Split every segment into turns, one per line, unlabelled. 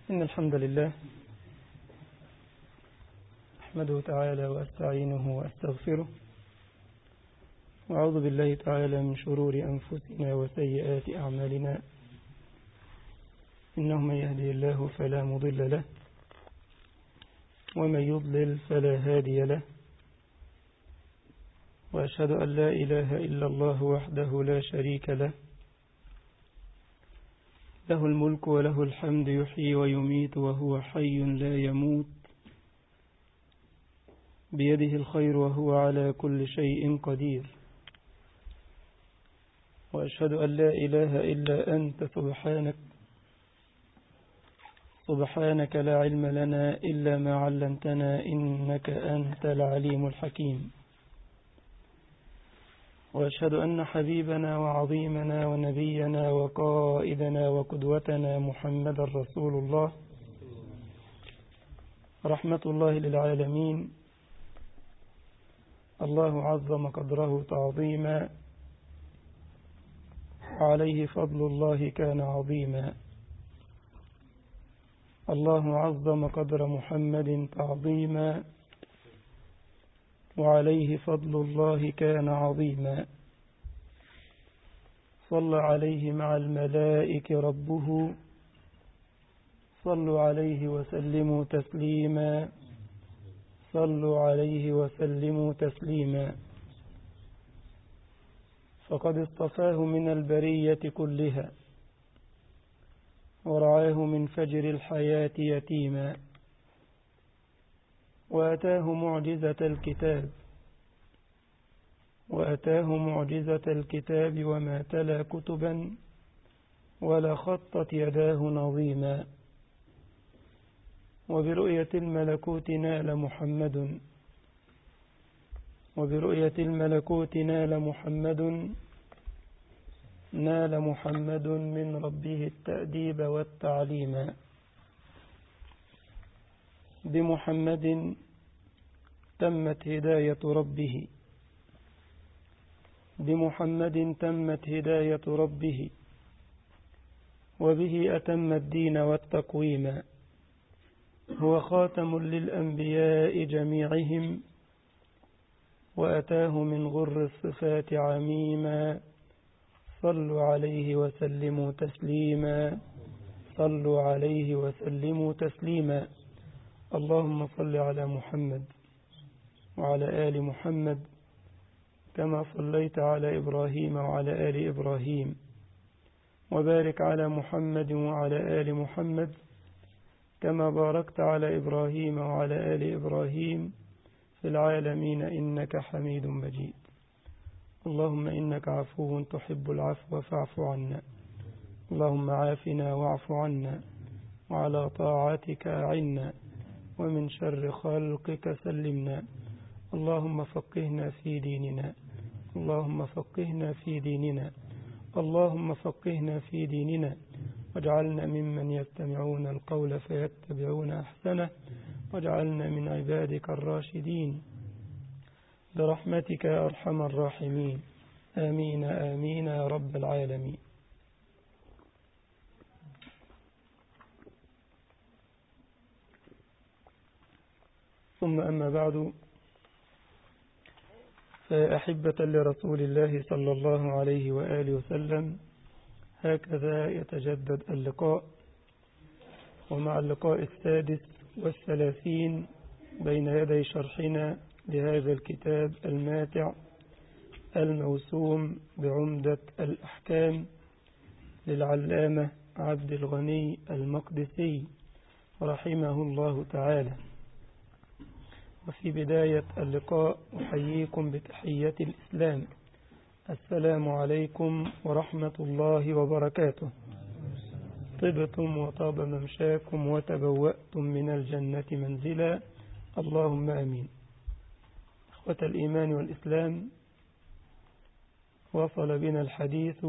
إن الحمد لله أحمده تعالى وأستعينه وأستغفره وأعوذ بالله تعالى من شرور أنفسنا وسيئات أعمالنا إنه من يهدي الله فلا مضل له ومن يضلل فلا هادي له وأشهد أن لا إله إلا الله وحده لا شريك له له الملك وله الحمد يحيي ويميت وهو حي لا يموت بيده الخير وهو على كل شيء قدير وأشهد أن لا إله إلا أنت سبحانك سبحانك لا علم لنا إلا ما علمتنا إنك أنت العليم الحكيم وأشهد أن حبيبنا وعظيمنا ونبينا وقائدنا وقدوتنا محمد رسول الله رحمة الله للعالمين الله عظم قدره تعظيما عليه فضل الله كان عظيما الله عظم قدر محمد تعظيما وعليه فضل الله كان عظيما صلى عليه مع الملائكة ربه صلوا عليه وسلموا تسليما صلوا عليه وسلموا تسليما فقد اصطفاه من البرية كلها ورعاه من فجر الحياة يتيما وأتاه معجزة الكتاب وأتاه معجزة الكتاب وما تلا كتبا ولا خطت يداه نظيما وبرؤية الملكوت نال محمد وبرؤية الملكوت نال محمد نال محمد من ربه التأديب والتعليم بمحمد تمت هداية ربه بمحمد تمت هداية ربه وبه أتم الدين والتقويم هو خاتم للأنبياء جميعهم وأتاه من غر الصفات عميما صلوا عليه وسلموا تسليما صلوا عليه وسلموا تسليما اللهم صل على محمد وعلى آل محمد كما صليت على إبراهيم وعلى آل إبراهيم وبارك على محمد وعلى آل محمد كما باركت على إبراهيم وعلى آل إبراهيم في العالمين إنك حميد مجيد اللهم إنك عفو تحب العفو فاعف عنا اللهم عافنا واعف عنا وعلى طاعتك أعنا ومن شر خلقك سلمنا اللهم فقهنا في ديننا اللهم فقهنا في ديننا اللهم فقهنا في ديننا واجعلنا ممن يستمعون القول فيتبعون أحسنه واجعلنا من عبادك الراشدين برحمتك يا أرحم الراحمين آمين آمين يا رب العالمين ثم أما بعد فأحبة لرسول الله صلى الله عليه وآله وسلم هكذا يتجدد اللقاء ومع اللقاء السادس والثلاثين بين يدي شرحنا لهذا الكتاب الماتع الموسوم بعمدة الأحكام للعلامة عبد الغني المقدسي رحمه الله تعالى وفي بداية اللقاء أحييكم بتحية الإسلام السلام عليكم ورحمة الله وبركاته طبتم وطاب ممشاكم وتبوأتم من الجنة منزلا اللهم أمين إخوة الإيمان والإسلام وصل بنا الحديث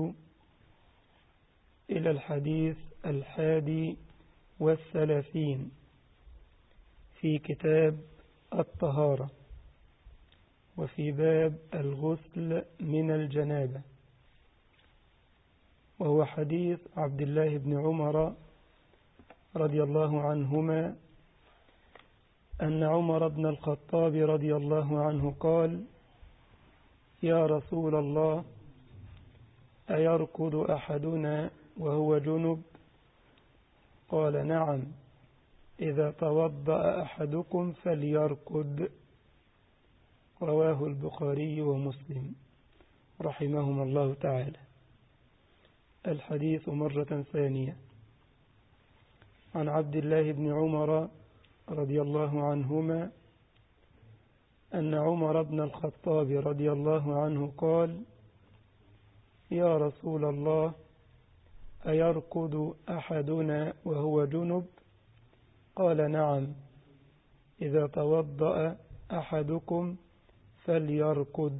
إلى الحديث الحادي والثلاثين في كتاب الطهارة وفي باب الغسل من الجنابة وهو حديث عبد الله بن عمر رضي الله عنهما أن عمر بن الخطاب رضي الله عنه قال يا رسول الله أيركض أحدنا وهو جنب قال نعم إذا توضأ أحدكم فليركض رواه البخاري ومسلم رحمهما الله تعالى الحديث مرة ثانية عن عبد الله بن عمر رضي الله عنهما أن عمر بن الخطاب رضي الله عنه قال يا رسول الله أيركض أحدنا وهو جنب قال نعم إذا توضأ أحدكم فليركض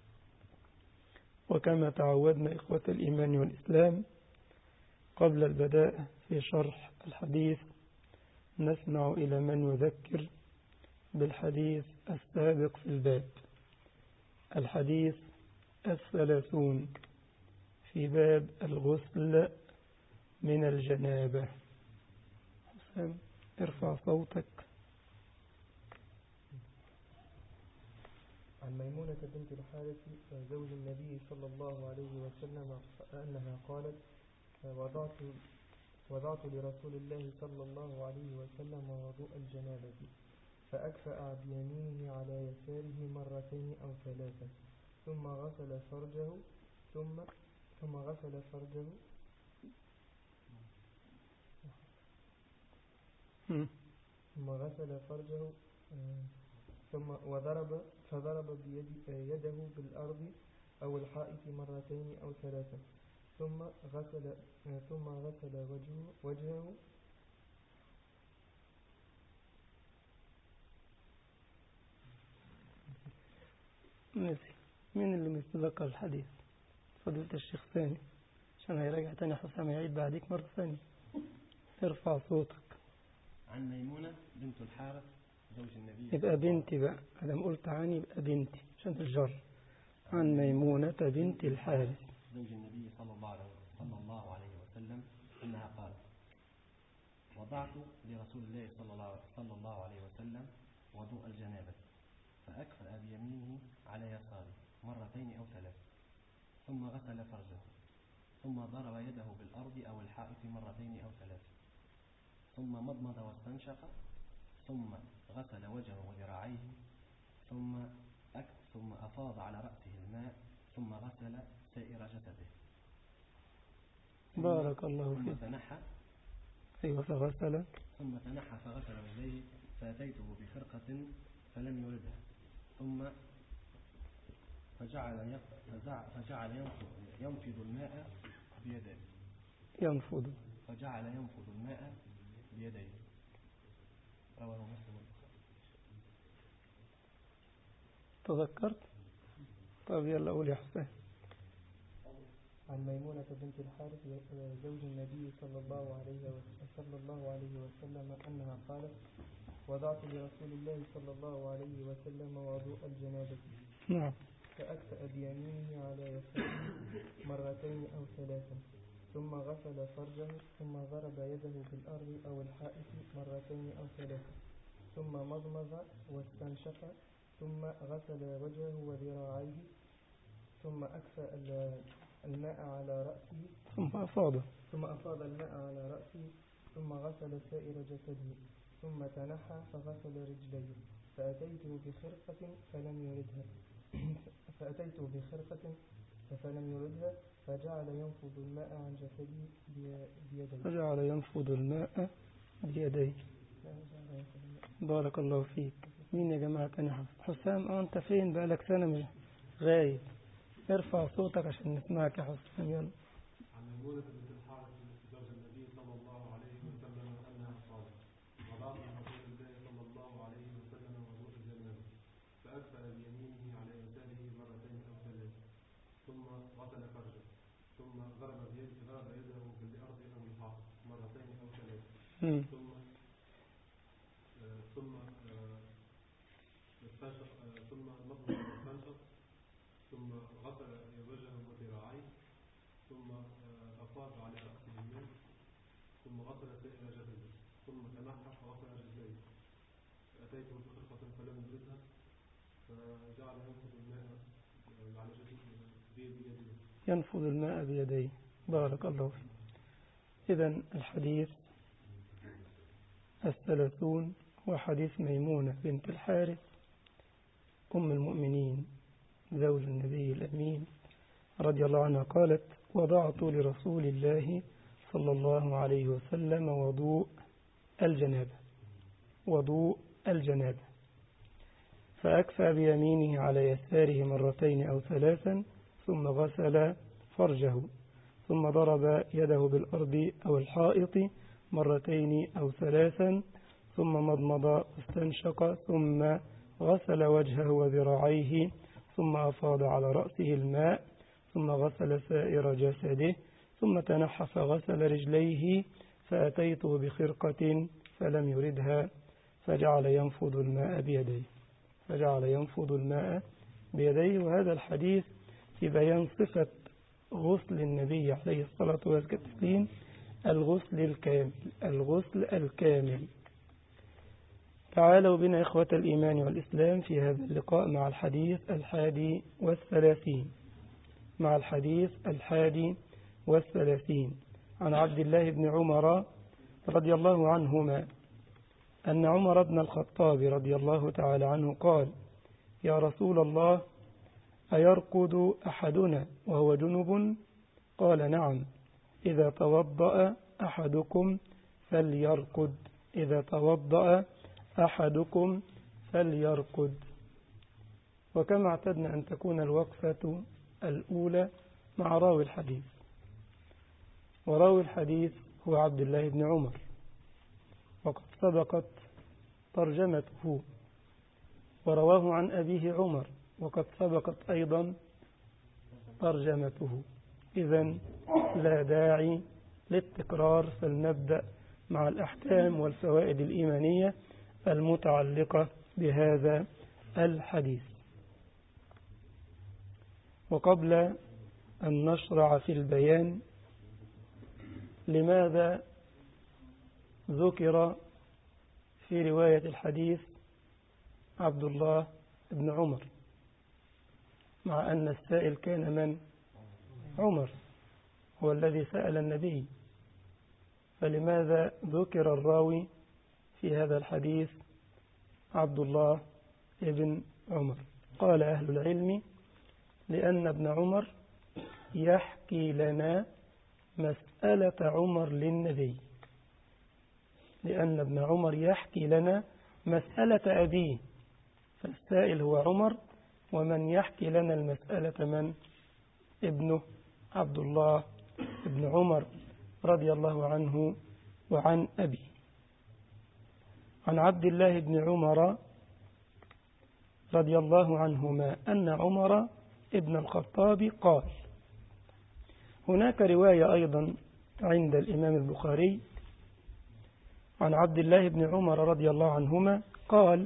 وكما تعودنا إخوة الإيمان والإسلام قبل البداء في شرح الحديث نسمع إلى من يذكر بالحديث السابق في الباب الحديث الثلاثون في باب الغسل من الجنابة حسام ارفع صوتك
عن ميمونة بنت الحارث زوج النبي صلى الله عليه وسلم أنها قالت وضعت وضعت لرسول الله صلى الله عليه وسلم وضوء الجنابة فأكفأ بيمينه على يساره مرتين أو ثلاثة ثم غسل فرجه ثم ثم غسل فرجه ثم غسل فرجه ثم وضرب فضرب بيد يده بالأرض أو الحائط مرتين أو ثلاثة ثم غسل ثم غسل وجهه, وجهه
نسي مين اللي متذكر الحديث فضيلة الشيخ ثاني عشان هيراجع تاني حسام يعيد بعديك مرة ثانية ارفع صوتك
عن ميمونة بنت الحارث زوج النبي
يبقى بنتي بقى أنا قلت عني يبقى بنتي عشان الجر عن ميمونة بنت الحارث
زوج النبي صلى الله عليه صلى الله عليه وسلم أنها قالت وضعت لرسول الله صلى الله صلى الله عليه وسلم وضوء الجنابة فأكفأ بيمينه على يساره مرتين أو ثلاث ثم غسل فرجه ثم ضرب يده بالأرض أو الحائط مرتين أو ثلاث ثم مضمض واستنشق ثم غسل وجهه وذراعيه ثم أك ثم أفاض على رأسه الماء ثم غسل سائر جسده
بارك الله
ثم
فيك
تنحى
أيوة فغسل
ثم تنحى فغسل رجليه فأتيته بخرقة فلم يردها ثم فجعل يق- فزع- فجعل ينفض- ينفض الماء بيديه
ينفض
فجعل ينفض الماء بيديه رواه مسلم والبخاري
تذكرت طب يلا قول يا حسين
عن ميمونة بنت الحارث زوج النبي صلى الله عليه وسلم صلى الله عليه وسلم أنها قالت وضعت لرسول الله صلى الله عليه وسلم وضوء الجنابة
نعم
فأكفأ بيمينه على يساره مرتين أو ثلاثا ثم غسل فرجه ثم ضرب يده بالأرض أو الحائط مرتين أو ثلاثا ثم مضمض واستنشق ثم غسل وجهه وذراعيه ثم أكفأ ال- الماء على رأسه
ثم أفاض
ثم أفاض الماء على رأسه ثم غسل سائر جسده ثم تنحى فغسل رجليه فأتيته بخرقة فلم يردها فأتيته بخرقة فلم يردها فجعل ينفض الماء عن جسده بي- بيديه
فجعل ينفض الماء بيديه
فجعل ينفض الماء.
بارك الله فيك مين يا جماعة تاني حسام حسام اه انت فين بقالك سنة مش غايب ارفع صوتك عشان نسمعك يا حسام يلا
عن ميمونة بنت الحارث زوج النبي صلى الله عليه وسلم أنها قالت وضعت رسول الله صلى الله عليه وسلم وضوء الجنابة فأكفأ بيمينه على يساره مرتين أو ثلاث ثم غسل فرجه ثم ضرب بيد ضرب يده بالأرض أو الحائط مرتين أو ثلاث
مم.
ثم آه، ثم آه، استنشق آه، ثم مضمض واستنشق ثم غسل وجهه وذراعيه ثم آه، أفاض على رأسه الماء ثم غسل سائر جسده ثم تنحى فغسل رجليه فأتيته بخرقة فلم يجدها فجعل ينفض الماء على جسده بيده
ينفض الماء بيديه بارك الله فيك إذا الحديث الثلاثون وحديث ميمونة بنت الحارث أم المؤمنين زوج النبي الأمين رضي الله عنها قالت وضعت لرسول الله صلى الله عليه وسلم وضوء الجنابة وضوء الجنابة فأكفى بيمينه على يساره مرتين أو ثلاثا ثم غسل فرجه ثم ضرب يده بالأرض أو الحائط مرتين أو ثلاثا ثم مضمض واستنشق ثم غسل وجهه وذراعيه ثم أفاض على رأسه الماء ثم غسل سائر جسده ثم تنحى فغسل رجليه فأتيته بخرقة فلم يردها فجعل ينفض الماء بيديه فجعل ينفض الماء بيديه وهذا الحديث في بيان صفة غسل النبي عليه الصلاة والتسليم الغسل الكامل الغسل الكامل تعالوا بنا إخوة الإيمان والإسلام في هذا اللقاء مع الحديث الحادي والثلاثين مع الحديث الحادي والثلاثين عن عبد الله بن عمر رضي الله عنهما أن عمر بن الخطاب رضي الله تعالى عنه قال يا رسول الله أيرقد أحدنا وهو جنب قال نعم إذا توضأ أحدكم فليرقد إذا توضأ أحدكم فليرقد وكما اعتدنا أن تكون الوقفة الأولى مع راوي الحديث وراوي الحديث هو عبد الله بن عمر وقد سبقت ترجمته ورواه عن أبيه عمر وقد سبقت أيضا ترجمته إذا لا داعي للتكرار فلنبدأ مع الأحكام والفوائد الإيمانية المتعلقة بهذا الحديث وقبل أن نشرع في البيان لماذا ذكر في رواية الحديث عبد الله بن عمر مع أن السائل كان من عمر هو الذي سأل النبي فلماذا ذكر الراوي في هذا الحديث عبد الله بن عمر قال أهل العلم لأن ابن عمر يحكي لنا مسألة عمر للنبي لأن ابن عمر يحكي لنا مسألة أبيه فالسائل هو عمر ومن يحكي لنا المسألة من ابنه عبد الله بن عمر رضي الله عنه وعن أبيه عن عبد الله بن عمر رضي الله عنهما أن عمر ابن الخطاب قال هناك رواية أيضا عند الإمام البخاري عن عبد الله بن عمر رضي الله عنهما قال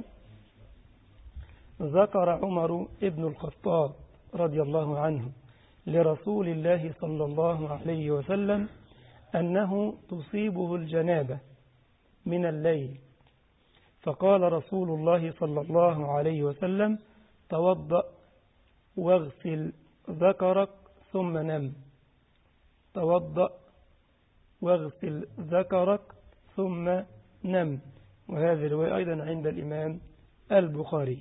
ذكر عمر ابن الخطاب رضي الله عنه لرسول الله صلى الله عليه وسلم أنه تصيبه الجنابة من الليل فقال رسول الله صلى الله عليه وسلم توضأ واغسل ذكرك ثم نم توضأ واغسل ذكرك ثم نم وهذه الرواية أيضا عند الإمام البخاري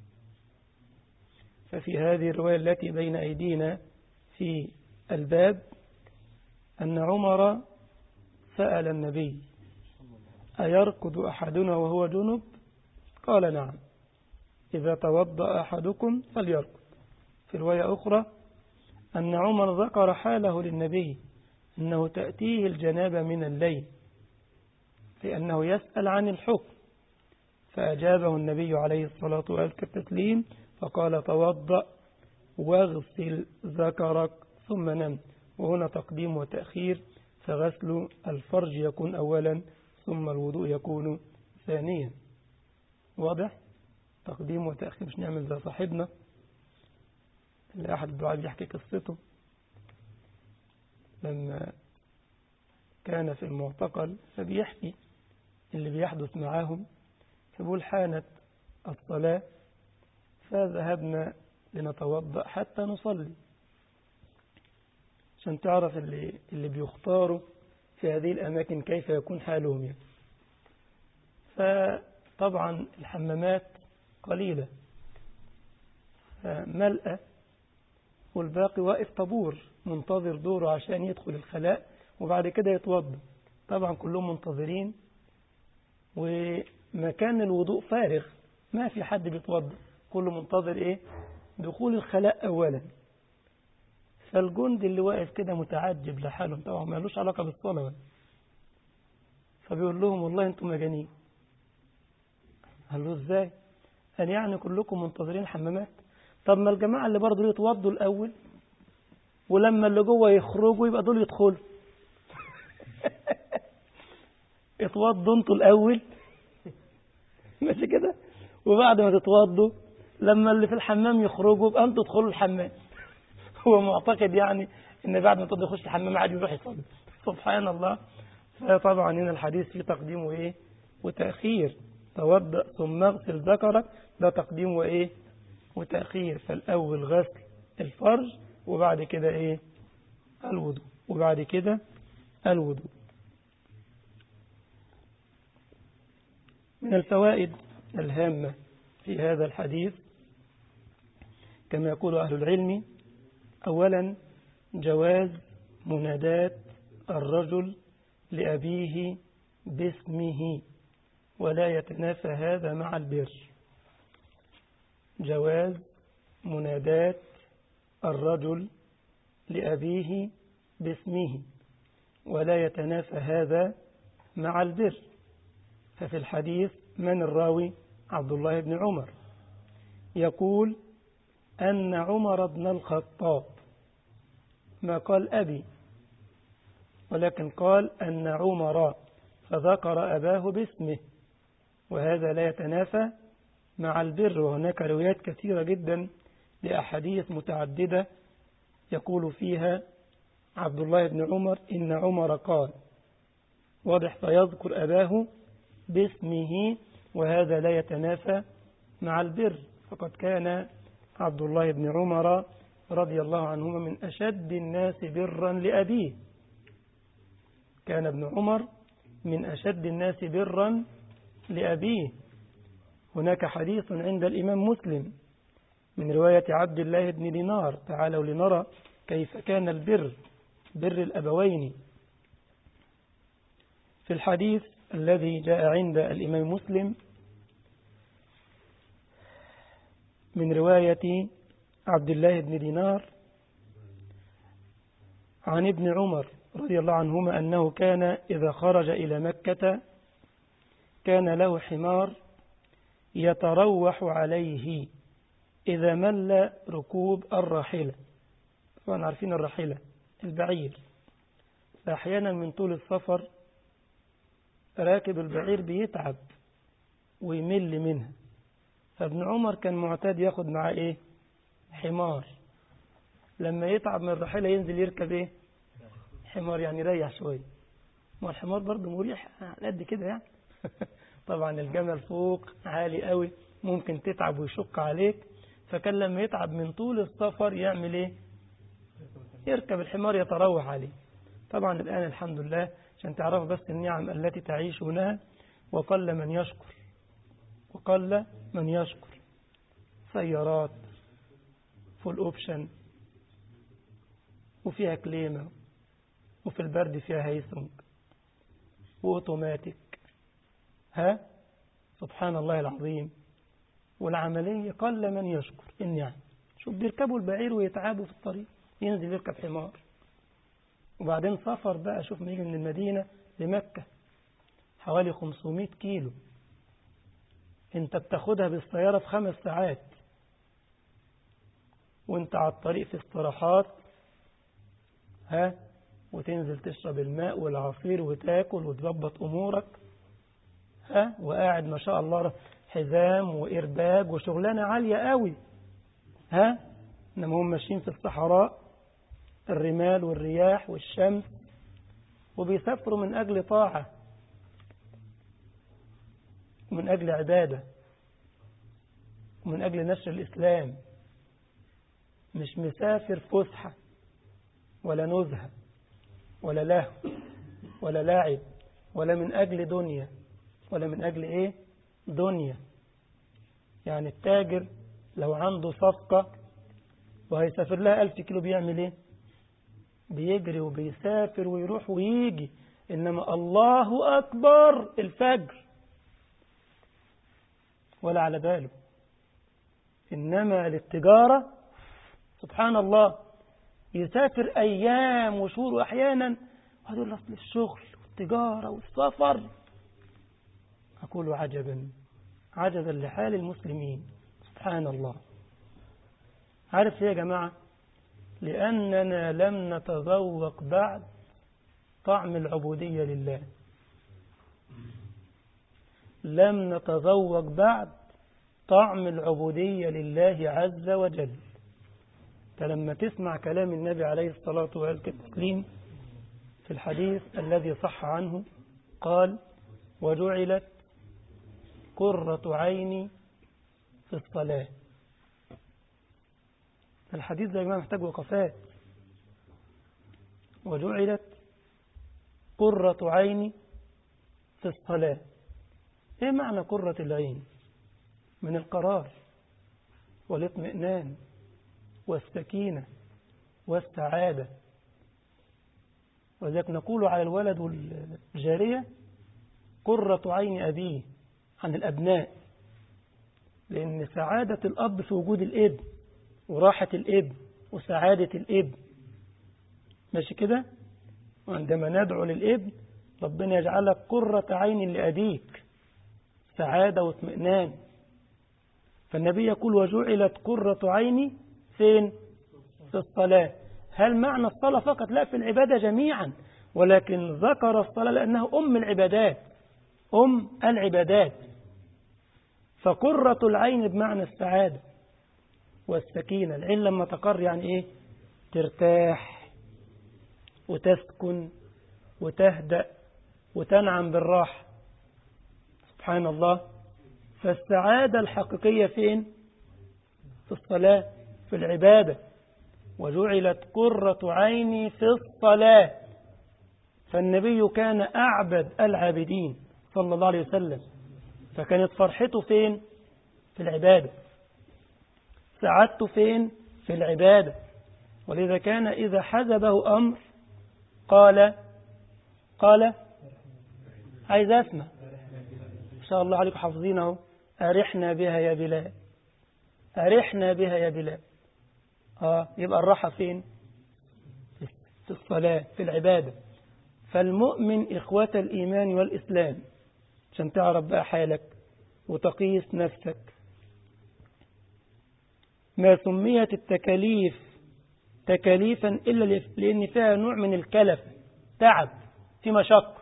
ففي هذه الرواية التي بين أيدينا في الباب أن عمر سأل النبي أيرقد أحدنا وهو جنب قال نعم إذا توضأ أحدكم فليرقد في رواية أخرى أن عمر ذكر حاله للنبي أنه تأتيه الجنابة من الليل لأنه يسأل عن الحكم فأجابه النبي عليه الصلاة والتسليم فقال توضأ واغسل ذكرك ثم نم وهنا تقديم وتأخير فغسل الفرج يكون أولا ثم الوضوء يكون ثانيا واضح تقديم وتأخير مش نعمل زي صاحبنا اللي أحد الدعاء بيحكي قصته لما كان في المعتقل فبيحكي اللي بيحدث معاهم فبقول حانت الصلاة فذهبنا لنتوضأ حتى نصلي عشان تعرف اللي, اللي بيختاروا في هذه الأماكن كيف يكون حالهم يعني. فطبعا الحمامات قليلة ملأة والباقي واقف طابور منتظر دوره عشان يدخل الخلاء وبعد كده يتوضا طبعا كلهم منتظرين ومكان الوضوء فارغ ما في حد بيتوضا كله منتظر ايه دخول الخلاء اولا فالجند اللي واقف كده متعجب لحالهم طبعا ما لوش علاقه بالصلاه فبيقول لهم والله انتم مجانين قال له ازاي قال يعني كلكم منتظرين حمامات طب ما الجماعه اللي برضه يتوضوا الاول ولما اللي جوه يخرجوا يبقى دول يدخلوا اتوضوا انتوا الاول ماشي كده وبعد ما تتوضوا لما اللي في الحمام يخرجوا يبقى انتوا تدخلوا الحمام هو معتقد يعني ان بعد ما تقعد يخش الحمام عادي يروح يصلي سبحان الله فطبعا هنا الحديث فيه تقديم وايه وتاخير توضا ثم اغسل ذكرك ده تقديم وايه وتاخير فالاول غسل الفرج وبعد كده ايه الوضوء وبعد كده الوضوء من الفوائد الهامة في هذا الحديث كما يقول أهل العلم أولا جواز منادات الرجل لأبيه باسمه ولا يتنافى هذا مع البر جواز منادات الرجل لأبيه باسمه ولا يتنافى هذا مع البر ففي الحديث من الراوي عبد الله بن عمر يقول أن عمر بن الخطاب ما قال أبي ولكن قال أن عمر فذكر أباه باسمه وهذا لا يتنافى مع البر وهناك روايات كثيرة جدا لأحاديث متعددة يقول فيها عبد الله بن عمر إن عمر قال واضح فيذكر أباه باسمه وهذا لا يتنافى مع البر فقد كان عبد الله بن عمر رضي الله عنهما من أشد الناس برا لأبيه كان ابن عمر من أشد الناس برا لأبيه هناك حديث عند الإمام مسلم من رواية عبد الله بن دينار تعالوا لنرى كيف كان البر بر الأبوين في الحديث الذي جاء عند الإمام مسلم من رواية عبد الله بن دينار عن ابن عمر رضي الله عنهما أنه كان إذا خرج إلى مكة كان له حمار يتروح عليه إذا مل ركوب الراحلة طبعا عارفين الراحلة البعير فأحيانا من طول السفر راكب البعير بيتعب ويمل منها فابن عمر كان معتاد ياخد معاه ايه حمار لما يتعب من الراحلة ينزل يركب ايه حمار يعني يريح شوية ما الحمار برضه مريح على قد كده يعني طبعا الجمل فوق عالي قوي ممكن تتعب ويشق عليك فكان لما يتعب من طول السفر يعمل ايه يركب الحمار يتروح عليه طبعا الآن الحمد لله عشان تعرفوا بس النعم التي تعيشونها وقل من يشكر وقل من يشكر سيارات فول اوبشن وفيها كليمة وفي البرد فيها هيسونج واوتوماتيك ها سبحان الله العظيم والعملية قل من يشكر النعم شوف بيركبوا البعير ويتعبوا في الطريق ينزل يركب حمار وبعدين سفر بقى شوف ما يجي من المدينة لمكة حوالي 500 كيلو انت بتاخدها بالسيارة في خمس ساعات وانت على الطريق في استراحات ها وتنزل تشرب الماء والعصير وتاكل وتظبط امورك ها وقاعد ما شاء الله حزام وإرباج وشغلانة عالية قوي ها إنما هم ماشيين في الصحراء الرمال والرياح والشمس وبيسافروا من أجل طاعة ومن أجل عبادة ومن أجل نشر الإسلام مش مسافر فسحة ولا نزهة ولا لهو ولا لاعب ولا من أجل دنيا ولا من أجل إيه دنيا يعني التاجر لو عنده صفقة وهيسافر لها ألف كيلو بيعمل إيه بيجري وبيسافر ويروح ويجي إنما الله أكبر الفجر ولا على باله إنما للتجارة سبحان الله يسافر أيام وشهور وأحيانا وهذول أصل الشغل والتجارة والسفر أقول عجبا عجبا لحال المسلمين سبحان الله عارف ليه يا جماعة لأننا لم نتذوق بعد طعم العبودية لله لم نتذوق بعد طعم العبودية لله عز وجل فلما تسمع كلام النبي عليه الصلاة والتسليم في الحديث الذي صح عنه قال وجعلت قرة عيني في الصلاة الحديث ده يا جماعة محتاج وقفات وجعلت قرة عيني في الصلاة ايه معنى قرة العين من القرار والاطمئنان والسكينة والسعادة ولذلك نقول على الولد والجارية قرة عين أبيه عن الأبناء لأن سعادة الأب في وجود الابن وراحة الابن وسعادة الابن ماشي كده وعندما ندعو للابن ربنا يجعلك قرة عين لأبيك سعادة واطمئنان فالنبي يقول وجعلت قرة عيني فين في الصلاة هل معنى الصلاة فقط لا في العبادة جميعا ولكن ذكر الصلاة لأنه أم العبادات أم العبادات فقرة العين بمعنى السعادة والسكينة العين لما تقر يعني إيه ترتاح وتسكن وتهدأ وتنعم بالراحة سبحان الله فالسعادة الحقيقية فين في الصلاة في العبادة وجعلت قرة عيني في الصلاة فالنبي كان أعبد العابدين صلى الله عليه وسلم فكانت فرحته فين في العبادة سعادته فين في العبادة ولذا كان إذا حزبه أمر قال قال عايز أسمع إن شاء الله عليكم حافظينه أرحنا بها يا بلال أرحنا بها يا بلال آه يبقى الراحة فين في الصلاة في العبادة فالمؤمن إخوة الإيمان والإسلام عشان تعرف بقى حالك وتقيس نفسك ما سميت التكاليف تكاليفا إلا لأن فيها نوع من الكلف تعب في مشقة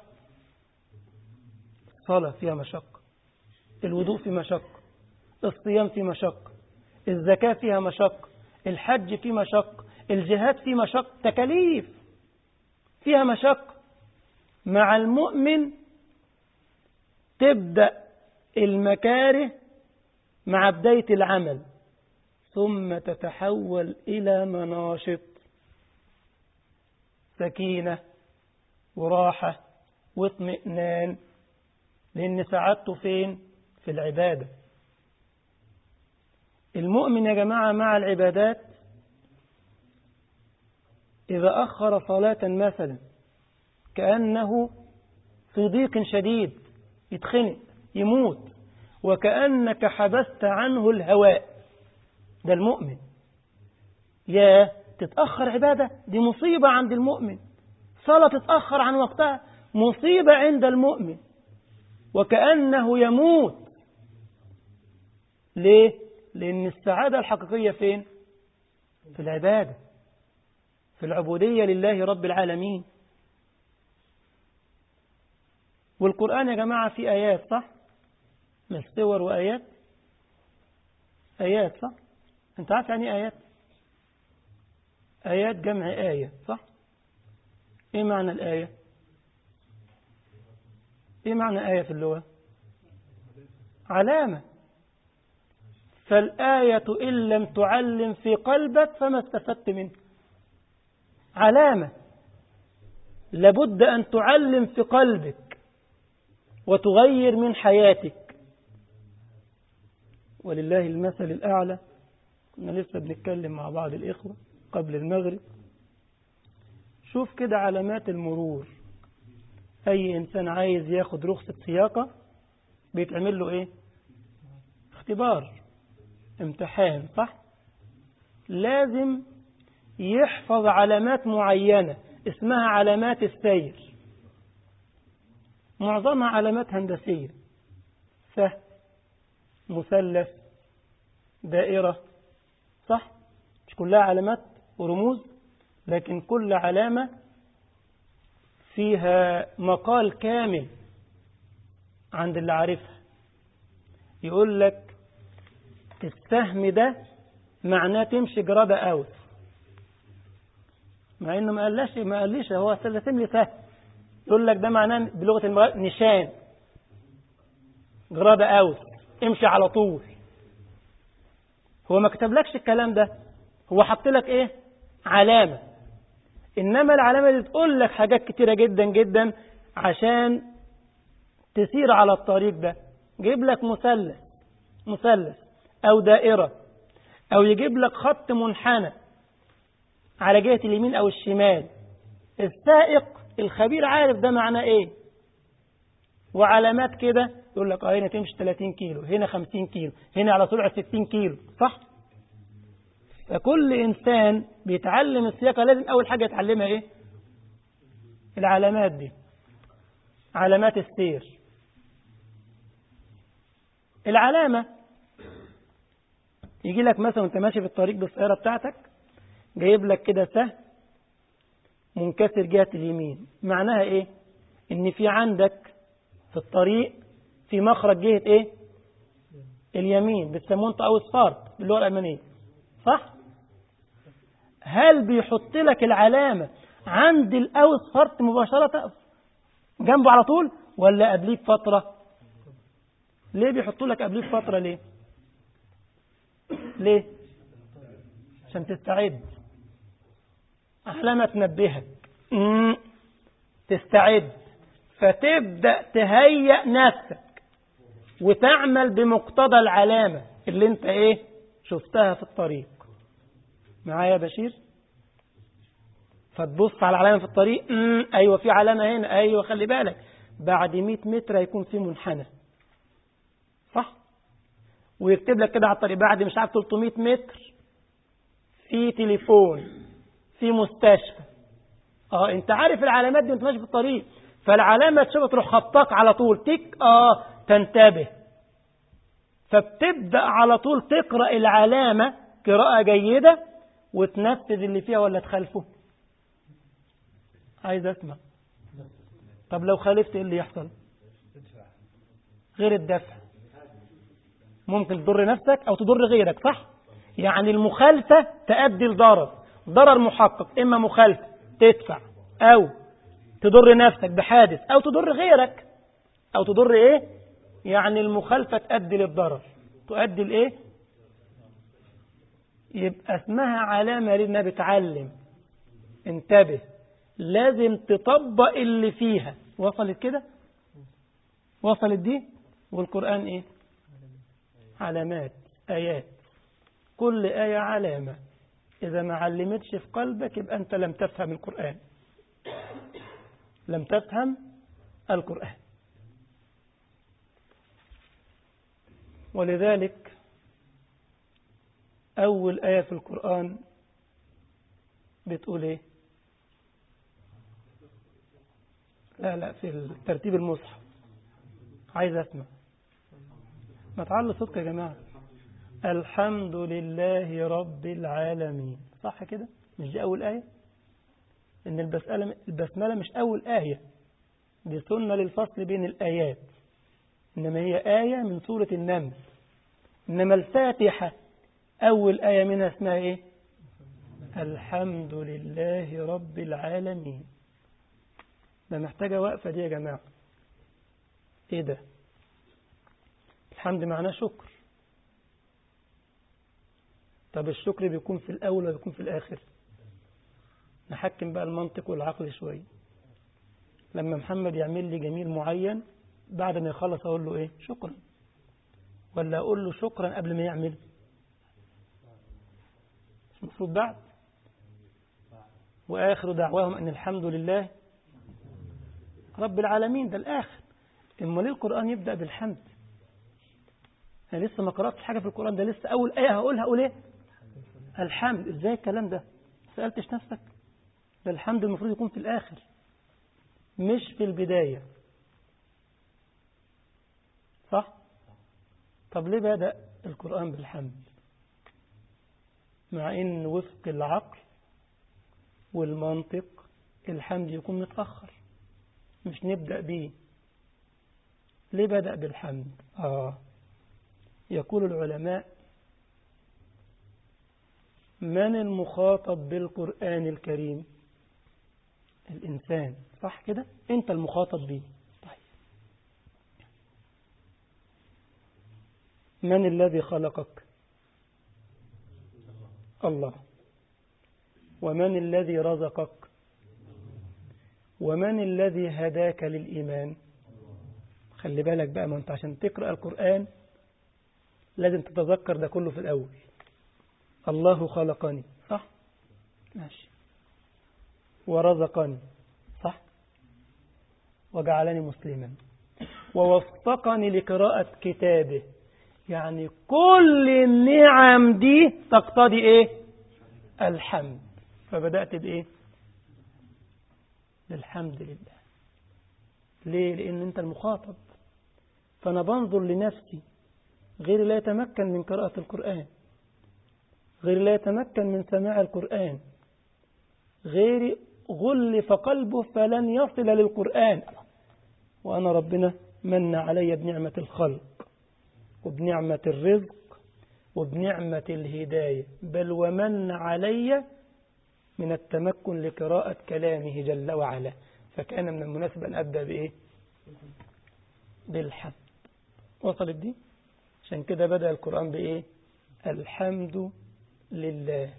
الصلاة فيها مشقة الوضوء في مشقة الصيام في مشقة الزكاة فيها مشقة الحج في مشقة الجهاد في مشقة تكاليف فيها مشقة مع المؤمن تبدأ المكاره مع بداية العمل ثم تتحول إلى مناشط سكينة وراحة واطمئنان لأن سعادته فين؟ في العبادة المؤمن يا جماعة مع العبادات إذا أخر صلاة مثلا كأنه في ضيق شديد يتخنق يموت وكأنك حبست عنه الهواء ده المؤمن يا تتأخر عبادة دي مصيبة عند المؤمن صلاة تتأخر عن وقتها مصيبة عند المؤمن وكأنه يموت ليه؟ لأن السعادة الحقيقية فين؟ في العبادة في العبودية لله رب العالمين والقرآن يا جماعة في آيات صح؟ مش صور وآيات آيات صح؟ أنت عارف يعني آيات؟ آيات جمع آية صح؟ إيه معنى الآية؟ إيه معنى آية في اللغة؟ علامة فالآية إن لم تعلم في قلبك فما استفدت منه علامة لابد أن تعلم في قلبك وتغير من حياتك ولله المثل الأعلى كنا لسه بنتكلم مع بعض الإخوة قبل المغرب شوف كده علامات المرور أي إنسان عايز ياخد رخصة سياقة بيتعمل له إيه اختبار امتحان صح لازم يحفظ علامات معينة اسمها علامات السير معظمها علامات هندسية سهم مثلث دائرة صح مش كلها علامات ورموز لكن كل علامة فيها مقال كامل عند اللي عارفها يقول لك السهم ده معناه تمشي جرادة اوت مع انه ما قالش ما قاليش هو رسم لي سهم يقول لك ده معناه بلغة المغرب نشان جرادة اوت امشي على طول هو ما كتبلكش الكلام ده هو حط لك ايه علامة انما العلامة دي تقول لك حاجات كتيرة جدا جدا عشان تسير على الطريق ده جيب لك مثلث مثلث او دائرة او يجيب لك خط منحنى على جهة اليمين او الشمال السائق الخبير عارف ده معناه ايه وعلامات كده يقول لك اه هنا تمشي 30 كيلو هنا 50 كيلو هنا على سرعة 60 كيلو صح فكل إنسان بيتعلم السياقة لازم أول حاجة يتعلمها إيه العلامات دي علامات السير العلامة يجي لك مثلا وانت ماشي في الطريق بالسيارة بتاعتك جايب لك كده سهم منكسر جهة اليمين معناها ايه ان في عندك في الطريق في مخرج جهة ايه اليمين بتسموه انت او الصارت باللغة الألمانية صح هل بيحط لك العلامة عند الأوس فرط مباشرة جنبه على طول ولا قبليه بفترة ليه بيحطوا لك قبليه بفترة ليه ليه عشان تستعد علامة تنبهك مم. تستعد فتبدأ تهيأ نفسك وتعمل بمقتضى العلامة اللي انت ايه شفتها في الطريق معايا يا بشير فتبص على علامة في الطريق مم. ايوه في علامة هنا ايوه خلي بالك بعد 100 متر هيكون في منحنى صح ويكتب لك كده على الطريق بعد مش عارف 300 متر في تليفون في مستشفى اه انت عارف العلامات دي وانت ماشي في الطريق فالعلامة تشوفها تروح خطاك على طول تك اه تنتبه فبتبدأ على طول تقرأ العلامة قراءة جيدة وتنفذ اللي فيها ولا تخالفه عايز اسمع طب لو خالفت ايه اللي يحصل غير الدفع ممكن تضر نفسك او تضر غيرك صح يعني المخالفة تؤدي لضرر ضرر محقق اما مخالفة تدفع او تضر نفسك بحادث او تضر غيرك او تضر ايه يعني المخالفة تؤدي للضرر تؤدي لايه يبقى اسمها علامة لانها بتعلم انتبه لازم تطبق اللي فيها وصلت كده وصلت دي والقرآن ايه علامات آيات كل آية علامة إذا ما علمتش في قلبك يبقى أنت لم تفهم القرآن لم تفهم القرآن ولذلك أول آية في القرآن بتقول إيه لا لا في الترتيب المصحف عايز أسمع ما تعلوا صوتك يا جماعة الحمد لله رب العالمين صح كده مش دي أول آية إن البسملة, البسملة مش أول آية دي سنة للفصل بين الآيات إنما هي آية من سورة النمل إنما الفاتحة أول آية منها اسمها إيه الحمد لله رب العالمين ده محتاجة وقفة دي يا جماعة إيه ده الحمد معناه شكر طب الشكر بيكون في الأول ولا بيكون في الآخر نحكم بقى المنطق والعقل شوية لما محمد يعمل لي جميل معين بعد ما يخلص أقول له إيه شكرا ولا أقول له شكرا قبل ما يعمل مش المفروض بعد وآخر دعواهم أن الحمد لله رب العالمين ده الآخر إما ليه القرآن يبدأ بالحمد أنا لسه ما قرأتش حاجة في القرآن ده لسه أول آية هقولها أقول إيه الحمد إزاي الكلام ده سألتش نفسك ده الحمد المفروض يكون في الآخر مش في البداية صح طب ليه بدأ القرآن بالحمد مع إن وفق العقل والمنطق الحمد يكون متأخر مش نبدأ بيه ليه بدأ بالحمد آه يقول العلماء من المخاطب بالقرآن الكريم الإنسان صح كده أنت المخاطب به طيب من الذي خلقك الله ومن الذي رزقك ومن الذي هداك للإيمان خلي بالك بقى ما أنت عشان تقرأ القرآن لازم تتذكر ده كله في الأول الله خلقني صح ماشي ورزقني صح وجعلني مسلما ووفقني لقراءة كتابه يعني كل النعم دي تقتضي ايه الحمد فبدأت بايه بالحمد لله ليه لان انت المخاطب فانا بنظر لنفسي غير لا يتمكن من قراءة القرآن غير لا يتمكن من سماع القرآن غير غلف قلبه فلن يصل للقرآن وأنا ربنا من علي بنعمة الخلق وبنعمة الرزق وبنعمة الهداية بل ومن علي من التمكن لقراءة كلامه جل وعلا فكان من المناسبة أن أبدأ بإيه بالحمد وصلت دي عشان كده بدأ القرآن بإيه الحمد لله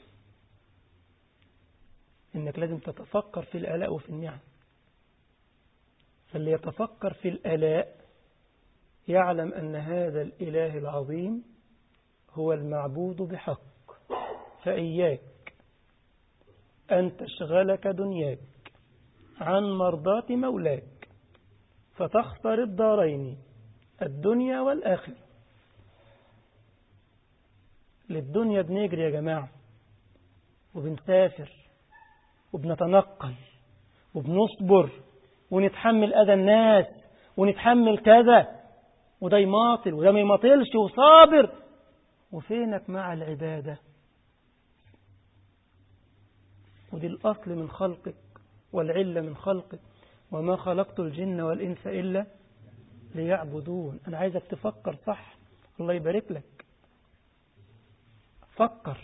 إنك لازم تتفكر في الآلاء وفي النعم فاللي يتفكر في الآلاء يعلم أن هذا الإله العظيم هو المعبود بحق فإياك أن تشغلك دنياك عن مرضاة مولاك فتخسر الدارين الدنيا والآخرة للدنيا بنجري يا جماعة وبنسافر وبنتنقل وبنصبر ونتحمل أذى الناس ونتحمل كذا وده يماطل وده ما يماطلش وصابر وفينك مع العبادة ودي الأصل من خلقك والعلة من خلقك وما خلقت الجن والإنس إلا ليعبدون أنا عايزك تفكر صح الله يبارك لك فكر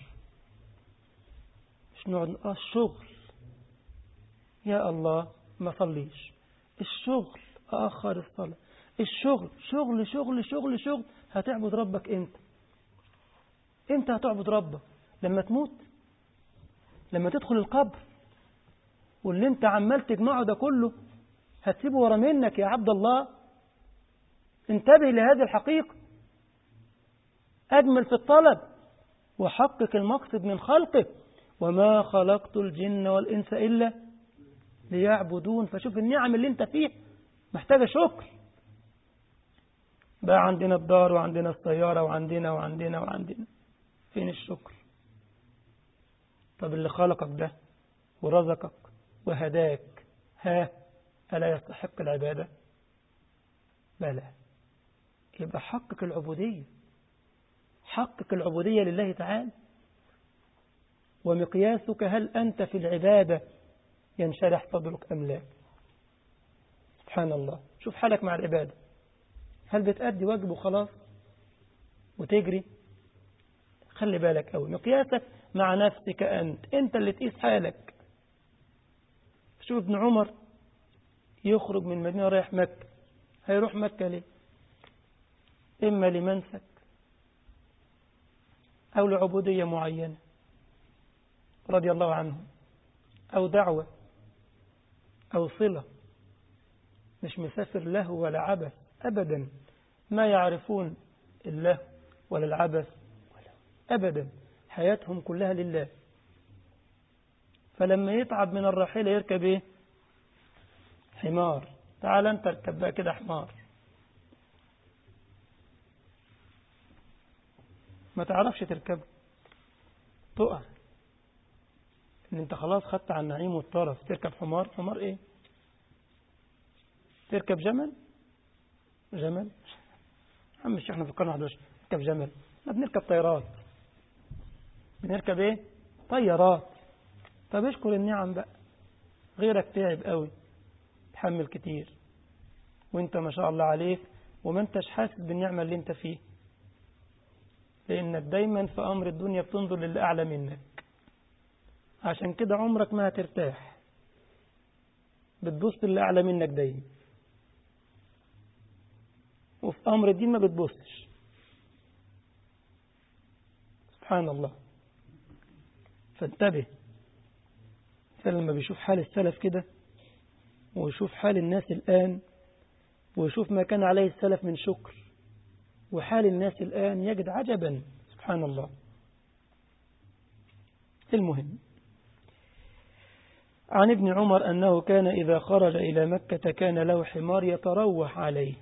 مش نقعد آه الشغل يا الله ما صليش الشغل أخر الصلاة الشغل شغل شغل شغل شغل هتعبد ربك انت انت هتعبد ربك لما تموت لما تدخل القبر واللي انت عمال تجمعه ده كله هتسيبه ورا منك يا عبد الله انتبه لهذه الحقيقة أجمل في الطلب وحقق المقصد من خلقك وما خلقت الجن والإنس إلا ليعبدون فشوف النعم اللي انت فيه محتاجة شكر بقى عندنا الدار وعندنا السيارة وعندنا وعندنا وعندنا فين الشكر طب اللي خلقك ده ورزقك وهداك ها ألا يستحق العبادة بلى يبقى حقق العبودية حقق العبودية لله تعالى ومقياسك هل أنت في العبادة ينشرح صدرك أم لا سبحان الله شوف حالك مع العبادة هل بتأدي واجب وخلاص وتجري خلي بالك أوي مقياسك مع نفسك أنت أنت اللي تقيس حالك شوف ابن عمر يخرج من مدينة رايح مكة هيروح مكة ليه إما لمنسك أو لعبودية معينة رضي الله عنه أو دعوة أو صلة مش مسافر له ولا عبث أبدا ما يعرفون الله ولا العبث ولا أبدا حياتهم كلها لله فلما يتعب من الراحلة يركب ايه حمار تعال انت اركب بقى كده حمار ما تعرفش تركبه تقع ان انت خلاص خدت على النعيم والطرف تركب حمار حمار ايه تركب جمل جمل عم مش احنا في القرن 11 نركب جمل ما بنركب طيارات بنركب ايه طيارات طب اشكر النعم بقى غيرك تعب قوي تحمل كتير وانت ما شاء الله عليك وما انتش حاسس بالنعمة اللي انت فيه لانك دايما في امر الدنيا بتنظر للي اعلى منك عشان كده عمرك ما هترتاح بتبص للي اعلى منك دايما وفي امر الدين ما بتبصش سبحان الله فانتبه فلما بيشوف حال السلف كده ويشوف حال الناس الآن ويشوف ما كان عليه السلف من شكر وحال الناس الآن يجد عجبا سبحان الله المهم عن ابن عمر أنه كان إذا خرج إلى مكة كان له حمار يتروح عليه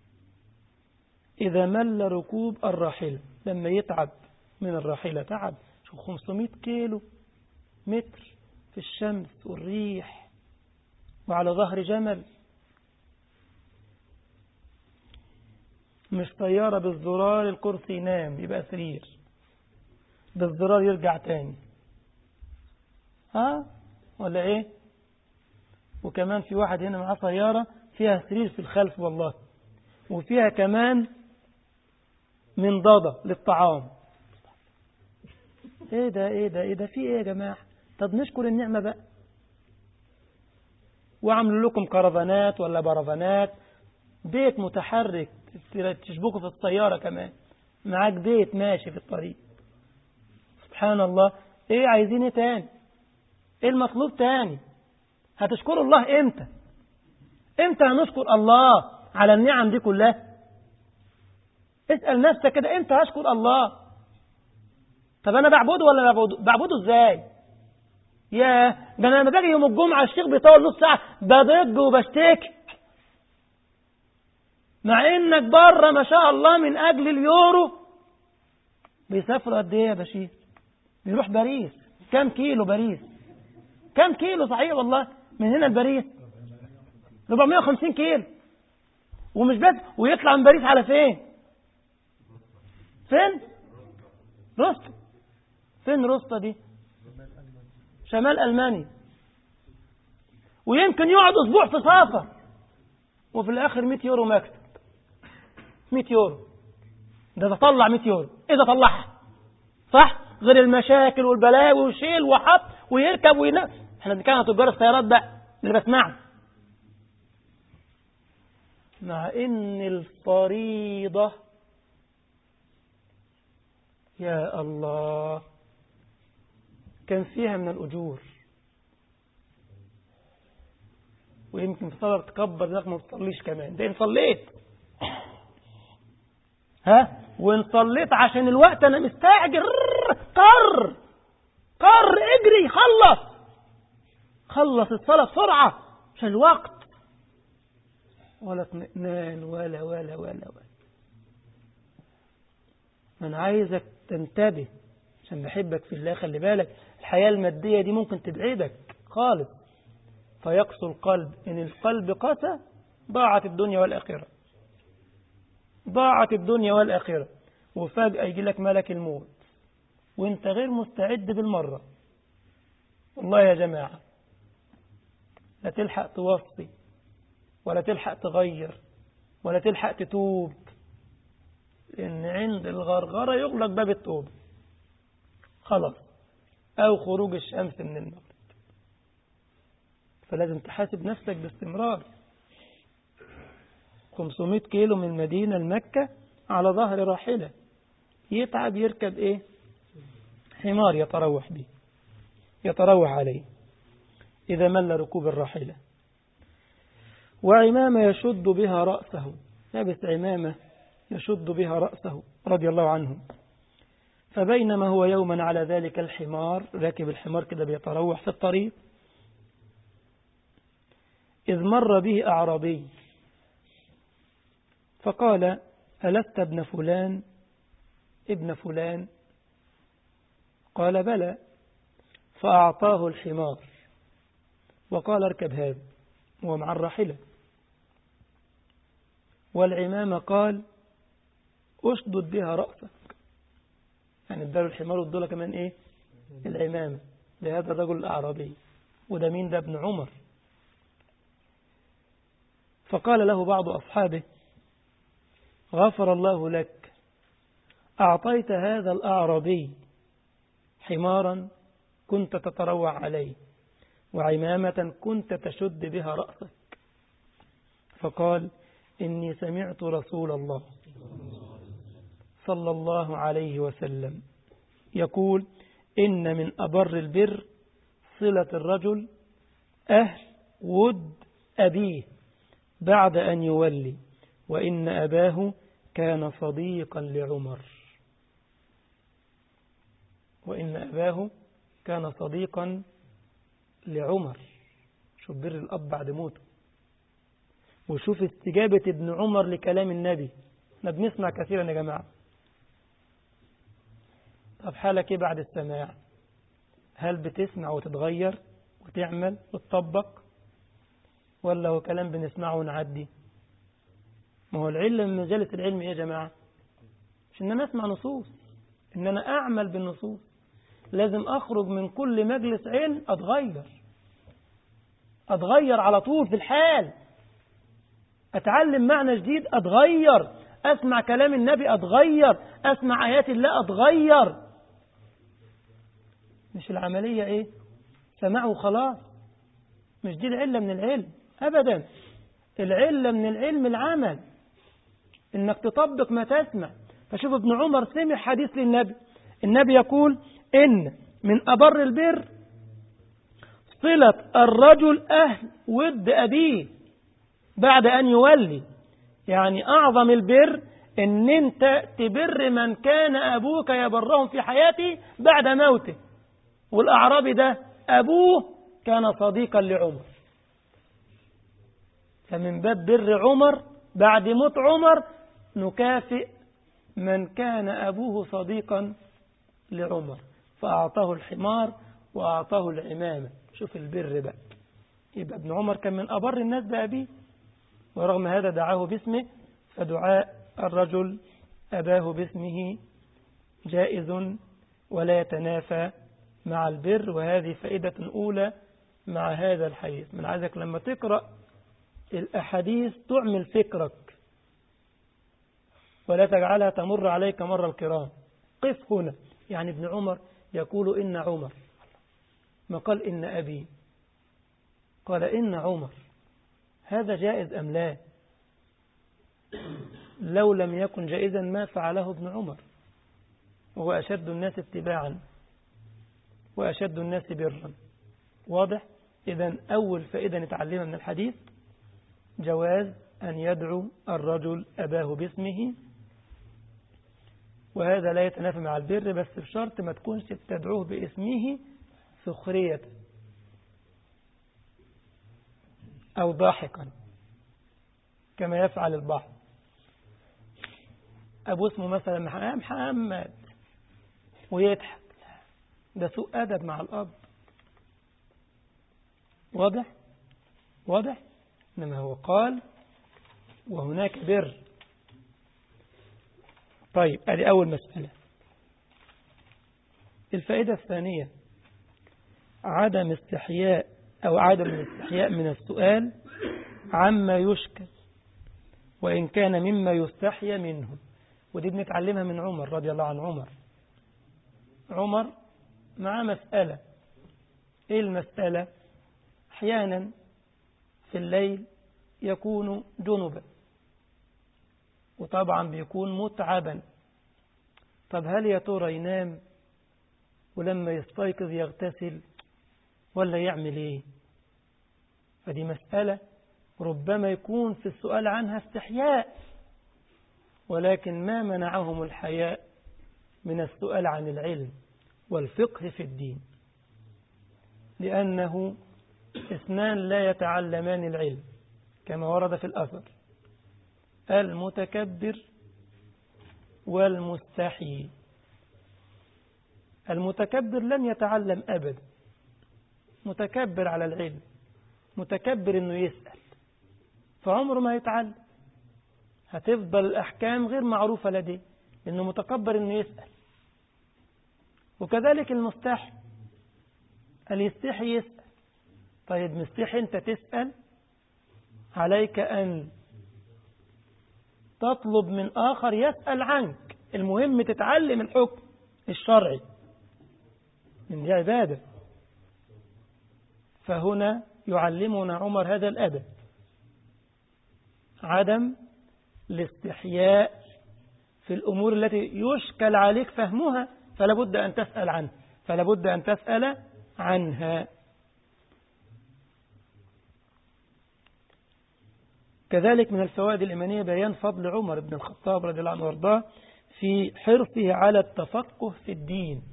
إذا مل ركوب الراحلة لما يتعب من الراحلة تعب شو 500 كيلو متر في الشمس والريح وعلى ظهر جمل مش طيارة بالزرار الكرسي ينام يبقى سرير بالزرار يرجع تاني ها ولا ايه وكمان في واحد هنا معاه طيارة فيها سرير في الخلف والله وفيها كمان منضدة للطعام ايه ده ايه ده ايه ده في ايه يا جماعة طب نشكر النعمة بقى وعملوا لكم كرفانات ولا برفانات بيت متحرك تشبكوا في السيارة كمان معاك بيت ماشي في الطريق سبحان الله ايه عايزين ايه تاني ايه المطلوب تاني هتشكروا الله امتى امتى هنشكر الله على النعم دي كلها اسأل نفسك كده امتى هشكر الله طب انا بعبده ولا بعبده, بعبده ازاي يا ده انا لما باجي يوم الجمعه الشيخ بيطول نص ساعه بضج وبشتكي مع انك بره ما شاء الله من اجل اليورو بيسافروا قد ايه يا بشير بيروح باريس كام كيلو باريس كام كيلو صحيح والله من هنا لباريس 450 كيلو ومش بس ويطلع من باريس على فين فين رسطة فين رسطة دي شمال ألمانيا ويمكن يقعد أسبوع في سفر وفي الآخر 100 يورو مكتب 100 يورو ده تطلع 100 يورو إذا طلعها صح غير المشاكل والبلاوي وشيل وحط ويركب وينام احنا بنتكلم عن تجار السيارات بقى اللي بسمعه مع ان الفريضة يا الله كان فيها من الأجور ويمكن في صلاة تكبر دماغك ما تصليش كمان ده إن صليت ها وإن صليت عشان الوقت أنا مستعجل قر قر اجري خلص خلص الصلاة بسرعة عشان الوقت ولا اطمئنان ولا ولا ولا ولا أنا عايزك تنتبه عشان بحبك في الله خلي بالك الحياة المادية دي ممكن تبعدك خالص فيقسو القلب إن القلب قسى ضاعت الدنيا والآخرة ضاعت الدنيا والآخرة وفجأة يجي لك ملك الموت وانت غير مستعد بالمرة والله يا جماعة لا تلحق توصي ولا تلحق تغير ولا تلحق تتوب لأن عند الغرغرة يغلق باب التوبة خلاص أو خروج الشمس من المغرب فلازم تحاسب نفسك باستمرار 500 كيلو من المدينة لمكة على ظهر راحلة يتعب يركب إيه حمار يتروح به يتروح عليه إذا مل ركوب الراحلة وعمامة يشد بها رأسه لابس عمامة يشد بها رأسه رضي الله عنه فبينما هو يوما على ذلك الحمار راكب الحمار كده بيتروح في الطريق إذ مر به أعرابي فقال ألست ابن فلان ابن فلان قال بلى فأعطاه الحمار وقال اركب هذا ومع الراحلة والعمامة قال أشدد بها رأسك يعني اداله الحمار واداله كمان ايه العمامة لهذا الرجل الأعرابي وده مين ده ابن عمر فقال له بعض أصحابه غفر الله لك أعطيت هذا الأعرابي حمارا كنت تتروع عليه وعمامة كنت تشد بها رأسك فقال إني سمعت رسول الله صلى الله عليه وسلم يقول إن من أبر البر صلة الرجل أهل ود أبيه بعد أن يولي وإن أباه كان صديقا لعمر وإن أباه كان صديقا لعمر شوف بر الأب بعد موته وشوف استجابة ابن عمر لكلام النبي احنا بنسمع كثيرا يا جماعة طب حالك ايه بعد السماع هل بتسمع وتتغير وتعمل وتطبق ولا هو كلام بنسمعه ونعدي ما هو العلم من مجالة العلم ايه يا جماعة مش ان انا اسمع نصوص ان انا اعمل بالنصوص لازم اخرج من كل مجلس علم اتغير اتغير على طول في الحال اتعلم معنى جديد اتغير اسمع كلام النبي اتغير اسمع ايات الله اتغير مش العملية ايه سمعوا خلاص مش دي العلة من العلم ابدا العلة من العلم العمل انك تطبق ما تسمع فشوف ابن عمر سمع حديث للنبي النبي يقول ان من ابر البر صلة الرجل اهل ود ابيه بعد ان يولي يعني اعظم البر ان انت تبر من كان ابوك يبرهم في حياته بعد موته والاعرابي ده ابوه كان صديقا لعمر فمن باب بر عمر بعد موت عمر نكافئ من كان أبوه صديقا لعمر فأعطاه الحمار وأعطاه العمامة شوف البر بقى يبقى ابن عمر كان من أبر الناس بأبيه ورغم هذا دعاه باسمه فدعاء الرجل أباه باسمه جائز ولا يتنافى مع البر وهذه فائدة أولى مع هذا الحديث من عايزك لما تقرأ الأحاديث تعمل فكرك ولا تجعلها تمر عليك مر الكرام قف هنا يعني ابن عمر يقول إن عمر ما قال إن أبي قال إن عمر هذا جائز أم لا لو لم يكن جائزا ما فعله ابن عمر وهو أشد الناس اتباعا وأشد الناس برا واضح إذا أول فائدة نتعلمها من الحديث جواز أن يدعو الرجل أباه باسمه وهذا لا يتنافى مع البر بس بشرط ما تكونش بتدعوه باسمه سخرية أو ضاحكا كما يفعل البعض أبو اسمه مثلا محمد ويضحك ده سوء أدب مع الأب واضح واضح إنما هو قال وهناك بر طيب هذه أول مسألة الفائدة الثانية عدم استحياء أو عدم الاستحياء من السؤال عما يشكل وإن كان مما يستحيا منه ودي بنتعلمها من عمر رضي الله عن عمر عمر مع مسألة إيه المسألة أحيانا في الليل يكون جنبا وطبعا بيكون متعبا طب هل يا ترى ينام ولما يستيقظ يغتسل ولا يعمل ايه فدي مسألة ربما يكون في السؤال عنها استحياء ولكن ما منعهم الحياء من السؤال عن العلم والفقه في الدين لأنه اثنان لا يتعلمان العلم كما ورد في الأثر المتكبر والمستحي المتكبر لن يتعلم أبدا متكبر على العلم متكبر انه يسأل فعمره ما يتعلم هتفضل الأحكام غير معروفة لديه لأنه متكبر انه يسأل وكذلك المستحي اللي يستحي يسأل طيب مستحي انت تسأل عليك أن تطلب من آخر يسأل عنك المهم تتعلم الحكم الشرعي من دي عبادة فهنا يعلمنا عمر هذا الأدب عدم الاستحياء في الأمور التي يشكل عليك فهمها فلا بد أن تسأل عنها فلا بد أن تسأل عنها كذلك من الفوائد الإيمانية بيان فضل عمر بن الخطاب رضي الله عنه وارضاه في حرصه على التفقه في الدين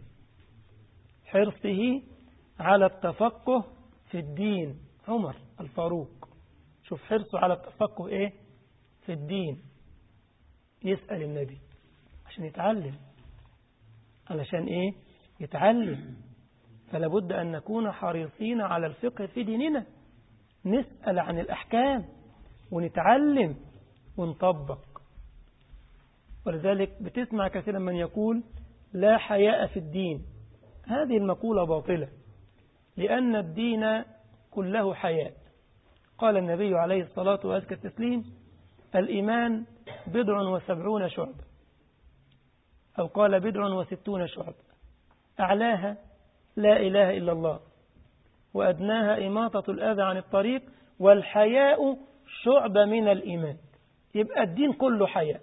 حرصه على التفقه في الدين عمر الفاروق شوف حرصه على التفقه ايه في الدين يسأل النبي عشان يتعلم علشان ايه يتعلم فلا بد أن نكون حريصين على الفقه في ديننا نسأل عن الأحكام ونتعلم ونطبق ولذلك بتسمع كثيرا من يقول لا حياء في الدين هذه المقولة باطلة لأن الدين كله حياء قال النبي عليه الصلاة وأزكى التسليم الإيمان بضع وسبعون شعب أو قال بضع وستون شعب أعلاها لا إله إلا الله وأدناها إماطة الأذى عن الطريق والحياء شعبة من الإيمان يبقى الدين كله حياء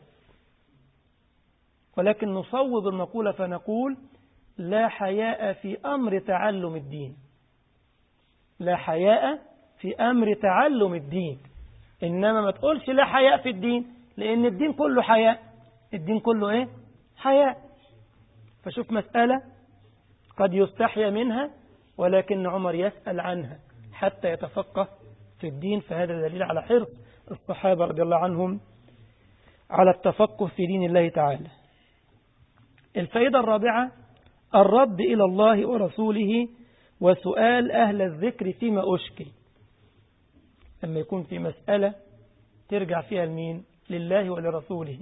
ولكن نصوب المقولة فنقول لا حياء في أمر تعلم الدين لا حياء في أمر تعلم الدين إنما ما تقولش لا حياء في الدين لأن الدين كله حياء الدين كله إيه حياء فشوف مسألة قد يستحيا منها ولكن عمر يسأل عنها حتى يتفقه في الدين فهذا دليل على حرص الصحابة رضي الله عنهم على التفقه في دين الله تعالى الفائدة الرابعة الرد إلى الله ورسوله وسؤال أهل الذكر فيما أشكل لما يكون في مسألة ترجع فيها لمين لله ولرسوله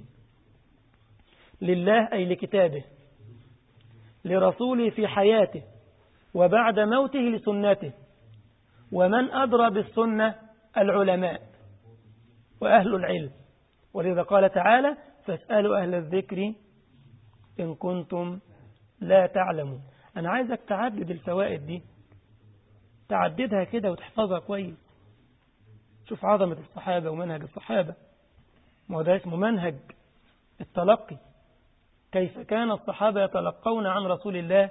لله أي لكتابه لرسوله في حياته وبعد موته لسنته ومن أدرى بالسنة العلماء وأهل العلم ولذا قال تعالى فاسألوا أهل الذكر إن كنتم لا تعلمون أنا عايزك تعدد الفوائد دي تعددها كده وتحفظها كويس شوف عظمة الصحابة ومنهج الصحابة ما ده اسمه منهج التلقي كيف كان الصحابة يتلقون عن رسول الله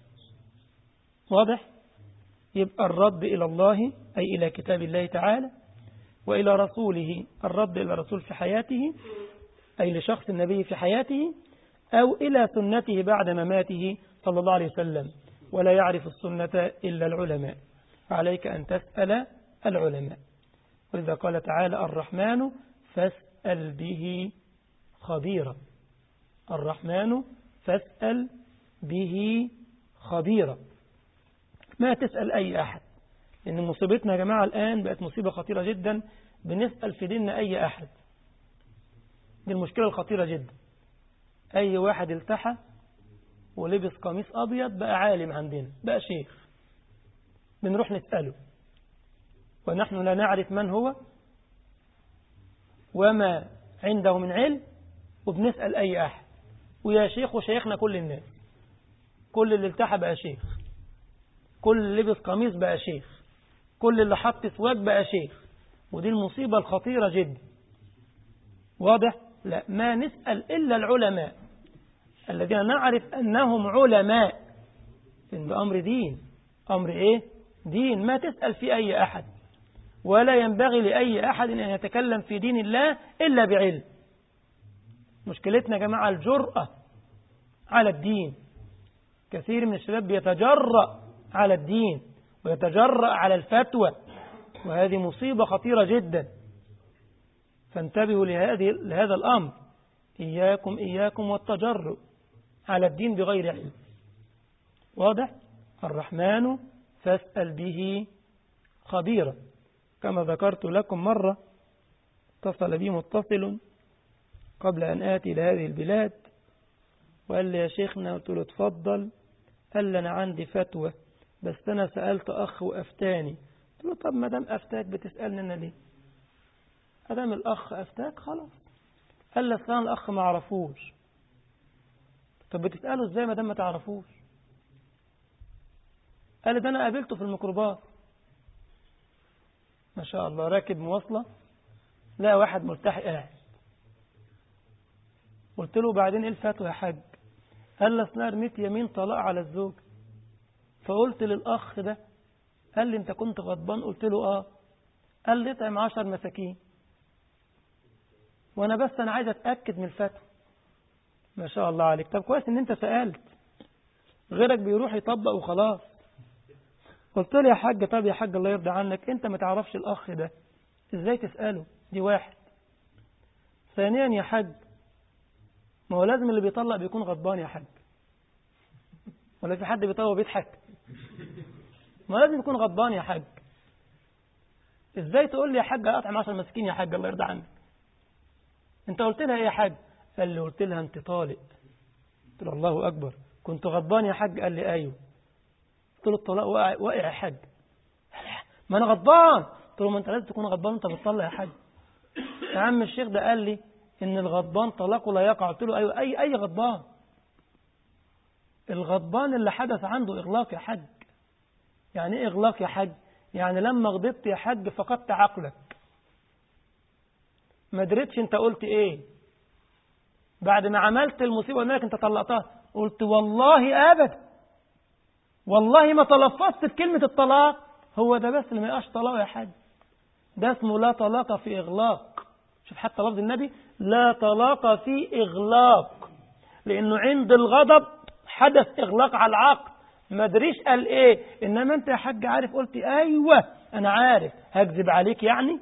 واضح يبقى الرد إلى الله أي إلى كتاب الله تعالى وإلى رسوله الرد إلى الرسول في حياته أي لشخص النبي في حياته أو إلى سنته بعد مماته صلى الله عليه وسلم ولا يعرف السنة إلا العلماء عليك أن تسأل العلماء ولذا قال تعالى الرحمن فاسأل به خبيرا الرحمن فاسأل به خبيرا ما تسأل أي أحد إن مصيبتنا يا جماعة الآن بقت مصيبة خطيرة جدا بنسأل في ديننا أي أحد دي المشكلة الخطيرة جدا أي واحد التحى ولبس قميص أبيض بقى عالم عندنا بقى شيخ بنروح نسأله ونحن لا نعرف من هو وما عنده من علم وبنسأل أي أحد ويا شيخ وشيخنا كل الناس كل اللي التحى بقى شيخ كل اللي لبس قميص بقى شيخ كل اللي حط سواك بقى شيخ ودي المصيبة الخطيرة جدا واضح لا ما نسأل إلا العلماء الذين نعرف أنهم علماء إن أمر دين أمر إيه دين ما تسأل في أي أحد ولا ينبغي لأي أحد أن يتكلم في دين الله إلا بعلم مشكلتنا يا جماعة الجرأة على الدين كثير من الشباب بيتجرأ على الدين ويتجرأ على الفتوى وهذه مصيبة خطيرة جدا فانتبهوا لهذه لهذا الأمر إياكم إياكم والتجرؤ على الدين بغير علم واضح الرحمن فاسأل به خبيرا كما ذكرت لكم مرة اتصل بي متصل قبل أن آتي لهذه البلاد وقال لي يا شيخنا قلت له اتفضل قال لي أنا عندي فتوى بس أنا سألت أخ وأفتاني قلت له طب ما دام أفتاك بتسألني أنا ليه أدام الأخ أفتاك خلاص قال لي أصل الأخ ما عرفوش طب بتسأله إزاي ما دام ما تعرفوش قال لي ده أنا قابلته في الميكروباص ما شاء الله راكب مواصلة لا واحد ملتحي قاعد قلت له بعدين ايه الفتوى يا حاج قال لي اصل رميت يمين طلاق على الزوج فقلت للاخ ده قال لي انت كنت غضبان قلت له اه قال لي اطعم عشر مساكين وانا بس انا عايز اتاكد من الفتوى ما شاء الله عليك طب كويس ان انت سالت غيرك بيروح يطبق وخلاص قلت له يا حاج طب يا حاج الله يرضى عنك انت ما تعرفش الاخ ده ازاي تساله دي واحد ثانيا يا حاج ما هو لازم اللي بيطلق بيكون غضبان يا حاج ولا في حد بيطلق وبيضحك ما لازم يكون غضبان يا حاج ازاي تقول لي يا حاج اطعم 10 مسكين يا حاج الله يرضى عنك انت قلت لها ايه يا حاج قال لي قلت لها انت طالق قلت له الله اكبر كنت غضبان يا حاج قال لي ايوه قلت له الطلاق واقع واقع يا حاج ما انا غضبان قلت له ما انت لازم تكون غضبان وانت بتطلق يا حاج يا عم الشيخ ده قال لي ان الغضبان طلاقه لا يقع قلت له ايوه اي اي غضبان الغضبان اللي حدث عنده اغلاق يا حاج يعني ايه اغلاق يا حاج يعني لما غضبت يا حاج فقدت عقلك ما دريتش انت قلت ايه بعد ما عملت المصيبه انك انت طلقتها قلت والله ابدا والله ما تلفظت بكلمه الطلاق هو ده بس اللي ما يبقاش طلاق يا حاج ده اسمه لا طلاق في اغلاق شوف حتى لفظ النبي لا طلاق في إغلاق لأنه عند الغضب حدث إغلاق على العقل ما ادريش قال إيه إنما أنت يا حاج عارف قلت أيوة أنا عارف هكذب عليك يعني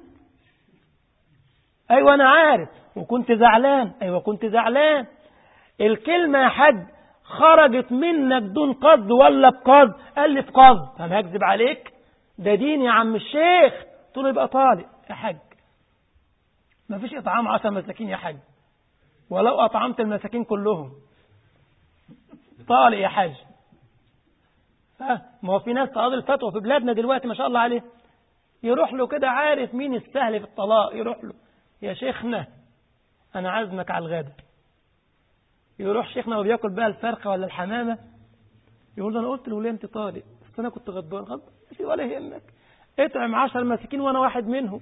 أيوة أنا عارف وكنت زعلان أيوة كنت زعلان الكلمة يا حاج خرجت منك دون قصد ولا بقصد قال لي بقصد أنا هكذب عليك ده دين يا عم الشيخ قلت له يبقى طالق يا حاج ما فيش إطعام عشر مساكين يا حاج ولو أطعمت المساكين كلهم طالق يا حاج ما هو في ناس تقاضي الفتوى في بلادنا دلوقتي ما شاء الله عليه يروح له كده عارف مين السهل في الطلاق يروح له يا شيخنا أنا عازمك على الغدا يروح شيخنا وبياكل بقى الفرخة ولا الحمامة يقول له أنا قلت له ليه أنت طالق بس أنا كنت غضبان غضبان ولا يهمك اطعم عشر مساكين وأنا واحد منهم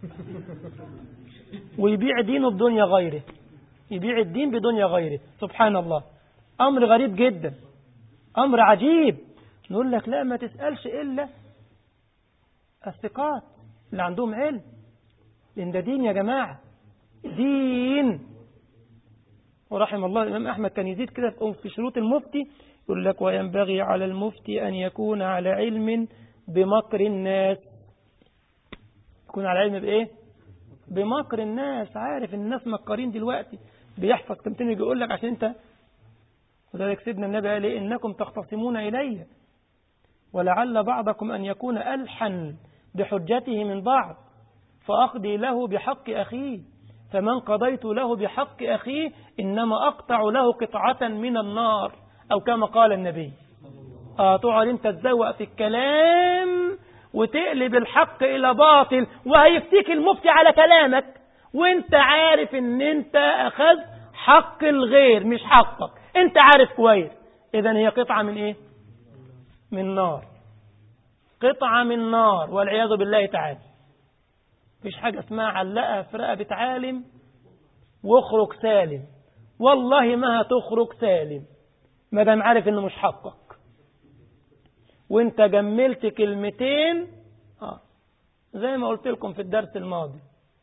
ويبيع دينه بدنيا غيره يبيع الدين بدنيا غيره سبحان الله أمر غريب جدا أمر عجيب نقول لك لا ما تسألش إلا الثقات اللي عندهم علم لأن ده دين يا جماعة دين ورحم الله الإمام أحمد كان يزيد كده في شروط المفتي يقول لك وينبغي على المفتي أن يكون على علم بمكر الناس يكون على علم بإيه بمكر الناس عارف الناس مكرين دلوقتي بيحفظ كلمتين يجي يقول لك عشان انت وذلك سيدنا النبي قال ايه انكم تختصمون الي ولعل بعضكم ان يكون الحن بحجته من بعض فاقضي له بحق اخيه فمن قضيت له بحق اخيه انما اقطع له قطعه من النار او كما قال النبي اه تقعد انت تزوق في الكلام وتقلب الحق إلى باطل وهيفتيك المفتي على كلامك وانت عارف ان انت أخذ حق الغير مش حقك انت عارف كويس إذا هي قطعة من ايه من نار قطعة من نار والعياذ بالله تعالى مفيش حاجة اسمها علقها في رقبة عالم واخرج سالم والله ما هتخرج سالم ما دام عارف انه مش حقك وانت جملت كلمتين اه زي ما قلت لكم في الدرس الماضي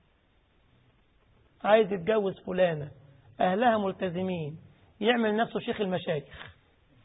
عايز يتجوز فلانة أهلها ملتزمين يعمل نفسه شيخ المشايخ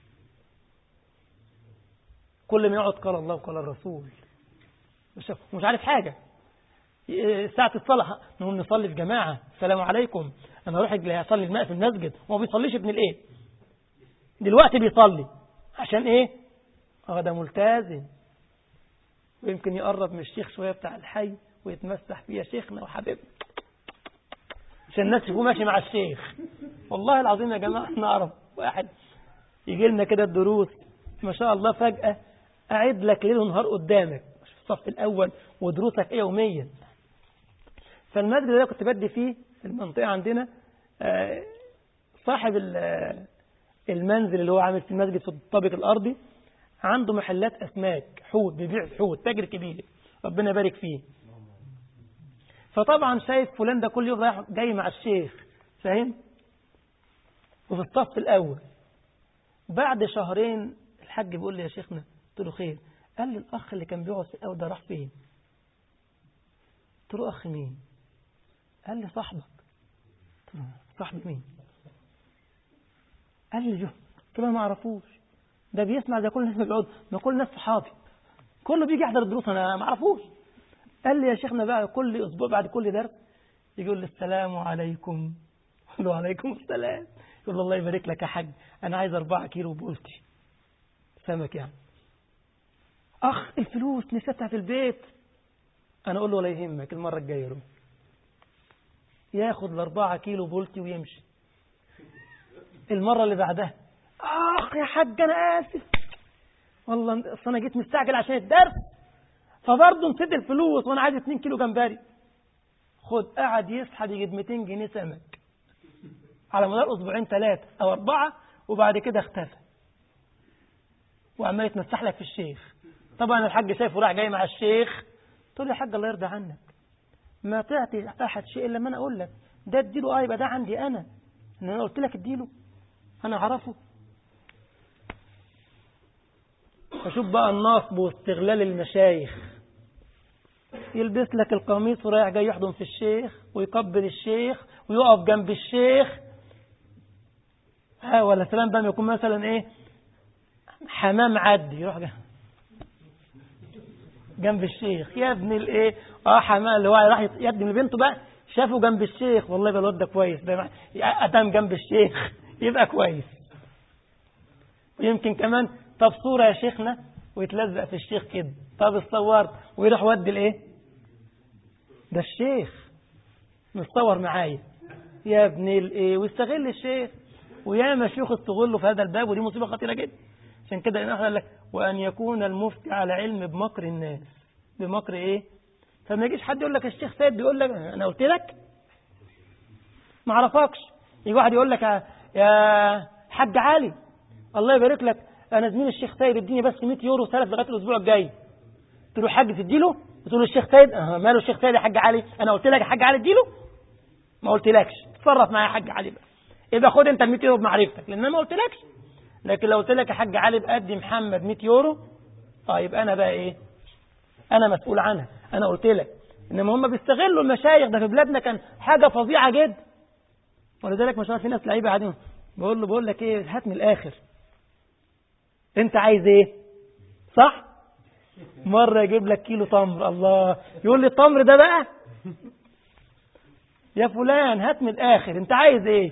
كل ما يقعد قال الله وقال الرسول مش مش عارف حاجة ساعة الصلاة نقوم نصلي في جماعة السلام عليكم أنا أروح أصلي الماء في المسجد وما بيصليش ابن الإيه دلوقتي بيصلي عشان إيه اه ده ملتزم ويمكن يقرب من الشيخ شوية بتاع الحي ويتمسح فيه يا شيخنا وحبيبنا عشان الناس يكون ماشي مع الشيخ والله العظيم يا جماعة نعرف واحد يجي لنا كده الدروس ما شاء الله فجأة أعد لك ليل ونهار قدامك مش في الصف الأول ودروسك إيه يوميا فالمسجد اللي كنت بدي فيه في المنطقة عندنا صاحب المنزل اللي هو عامل في المسجد في الطابق الأرضي عنده محلات أسماك حوت بيبيع حوت تاجر كبير ربنا يبارك فيه فطبعا شايف فلان ده كل يوم رايح جاي مع الشيخ فاهم وفي الصف الأول بعد شهرين الحاج بيقول لي يا شيخنا قلت له خير قال لي الأخ اللي كان بيقعد في الأول ده راح فين قلت له أخ مين قال لي صاحبك قلت له صاحبي مين قال لي جو قلت له ما اعرفوش ده بيسمع ده كل الناس بيقعد ما كل الناس صحابي كله بيجي يحضر الدروس انا ما اعرفوش قال لي يا شيخنا بقى كل اسبوع بعد كل درس يقول لي السلام عليكم قال له عليكم السلام يقول له الله يبارك لك يا حاج انا عايز أربعة كيلو بولتي سمك يعني اخ الفلوس نسيتها في البيت انا اقول له ولا يهمك المره الجايه روح ياخد الأربعة كيلو بولتي ويمشي المرة اللي بعدها آخ يا حاج أنا آسف والله أصل أنا جيت مستعجل عشان الدرس فبرضه نسيت الفلوس وأنا عايز 2 كيلو جمبري خد قعد يسحب يجيب 200 جنيه سمك على مدار أسبوعين ثلاثة أو أربعة وبعد كده اختفى وعمال يتمسح لك في الشيخ طبعا الحاج شايفه راح جاي مع الشيخ تقول له يا حاج الله يرضى عنك ما تعطي أحد شيء إلا ما أنا أقول لك ده اديله آه يبقى ده عندي أنا إن أنا قلت لك اديله أنا أعرفه فشوف بقى النصب واستغلال المشايخ يلبس لك القميص ورايح جاي يحضن في الشيخ ويقبل الشيخ ويقف جنب الشيخ ها ولا سلام بقى يكون مثلا ايه حمام عدي يروح جنب, جنب الشيخ يا ابن الايه اه حمام اللي هو راح يقدم لبنته بقى شافه جنب الشيخ والله يبقى الواد ده كويس ده ادام جنب الشيخ يبقى كويس ويمكن كمان طب صورة يا شيخنا ويتلزق في الشيخ كده طب اتصورت ويروح ودي الايه ده الشيخ متصور معايا يا ابن الايه ويستغل الشيخ وياما شيوخ استغلوا في هذا الباب ودي مصيبة خطيرة جدا عشان كده قال لك وأن يكون المفتي على علم بمكر الناس بمكر ايه فما يجيش حد يقول لك الشيخ سيد بيقول لك انا قلت لك ما اعرفكش يجي واحد يقول لك يا حاج علي الله يبارك لك انا زميل الشيخ سيد اديني بس 100 يورو سلف لغايه الاسبوع الجاي قلت له حاج تديله تقول له الشيخ سيد اه ماله الشيخ سيد يا حاج علي انا قلت لك يا حاج علي اديله ما قلتلكش تصرف معايا يا حاج علي بقى يبقى خد انت ال 100 يورو بمعرفتك لان انا ما قلتلكش لكن لو قلت لك يا حاج علي بأدي محمد 100 يورو طيب انا بقى ايه انا مسؤول عنها انا قلت لك انما هم بيستغلوا المشايخ ده في بلادنا كان حاجه فظيعه جدا ولذلك ما شاء الله في ناس لعيبه قاعدين بقول له بقول لك ايه هات من الاخر انت عايز ايه صح مره يجيب لك كيلو تمر الله يقول لي التمر ده بقى يا فلان هات من الاخر انت عايز ايه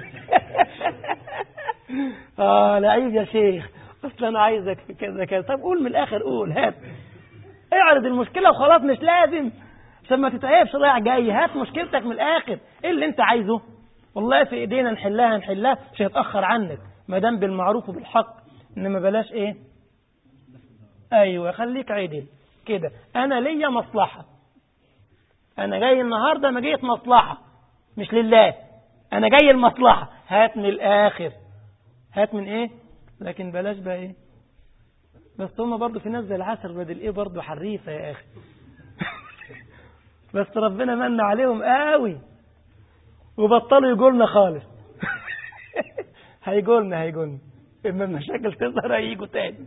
اه لعيب يا شيخ اصل انا عايزك في كذا كذا طب قول من الاخر قول هات اعرض المشكله وخلاص مش لازم عشان ما تتعبش رايح جاي هات مشكلتك من الاخر ايه اللي انت عايزه والله في ايدينا نحلها نحلها مش هيتاخر عنك ما دام بالمعروف وبالحق انما بلاش ايه ايوه خليك عدل كده انا ليا مصلحه انا جاي النهارده ما جيت مصلحه مش لله انا جاي المصلحه هات من الاخر هات من ايه لكن بلاش بقى ايه بس هما برضه في ناس زي العسل بدل ايه برضه حريفه يا اخي بس ربنا من عليهم قوي وبطلوا يقولنا خالص هيقولنا هيقولنا اما المشاكل تظهر هيجوا تاني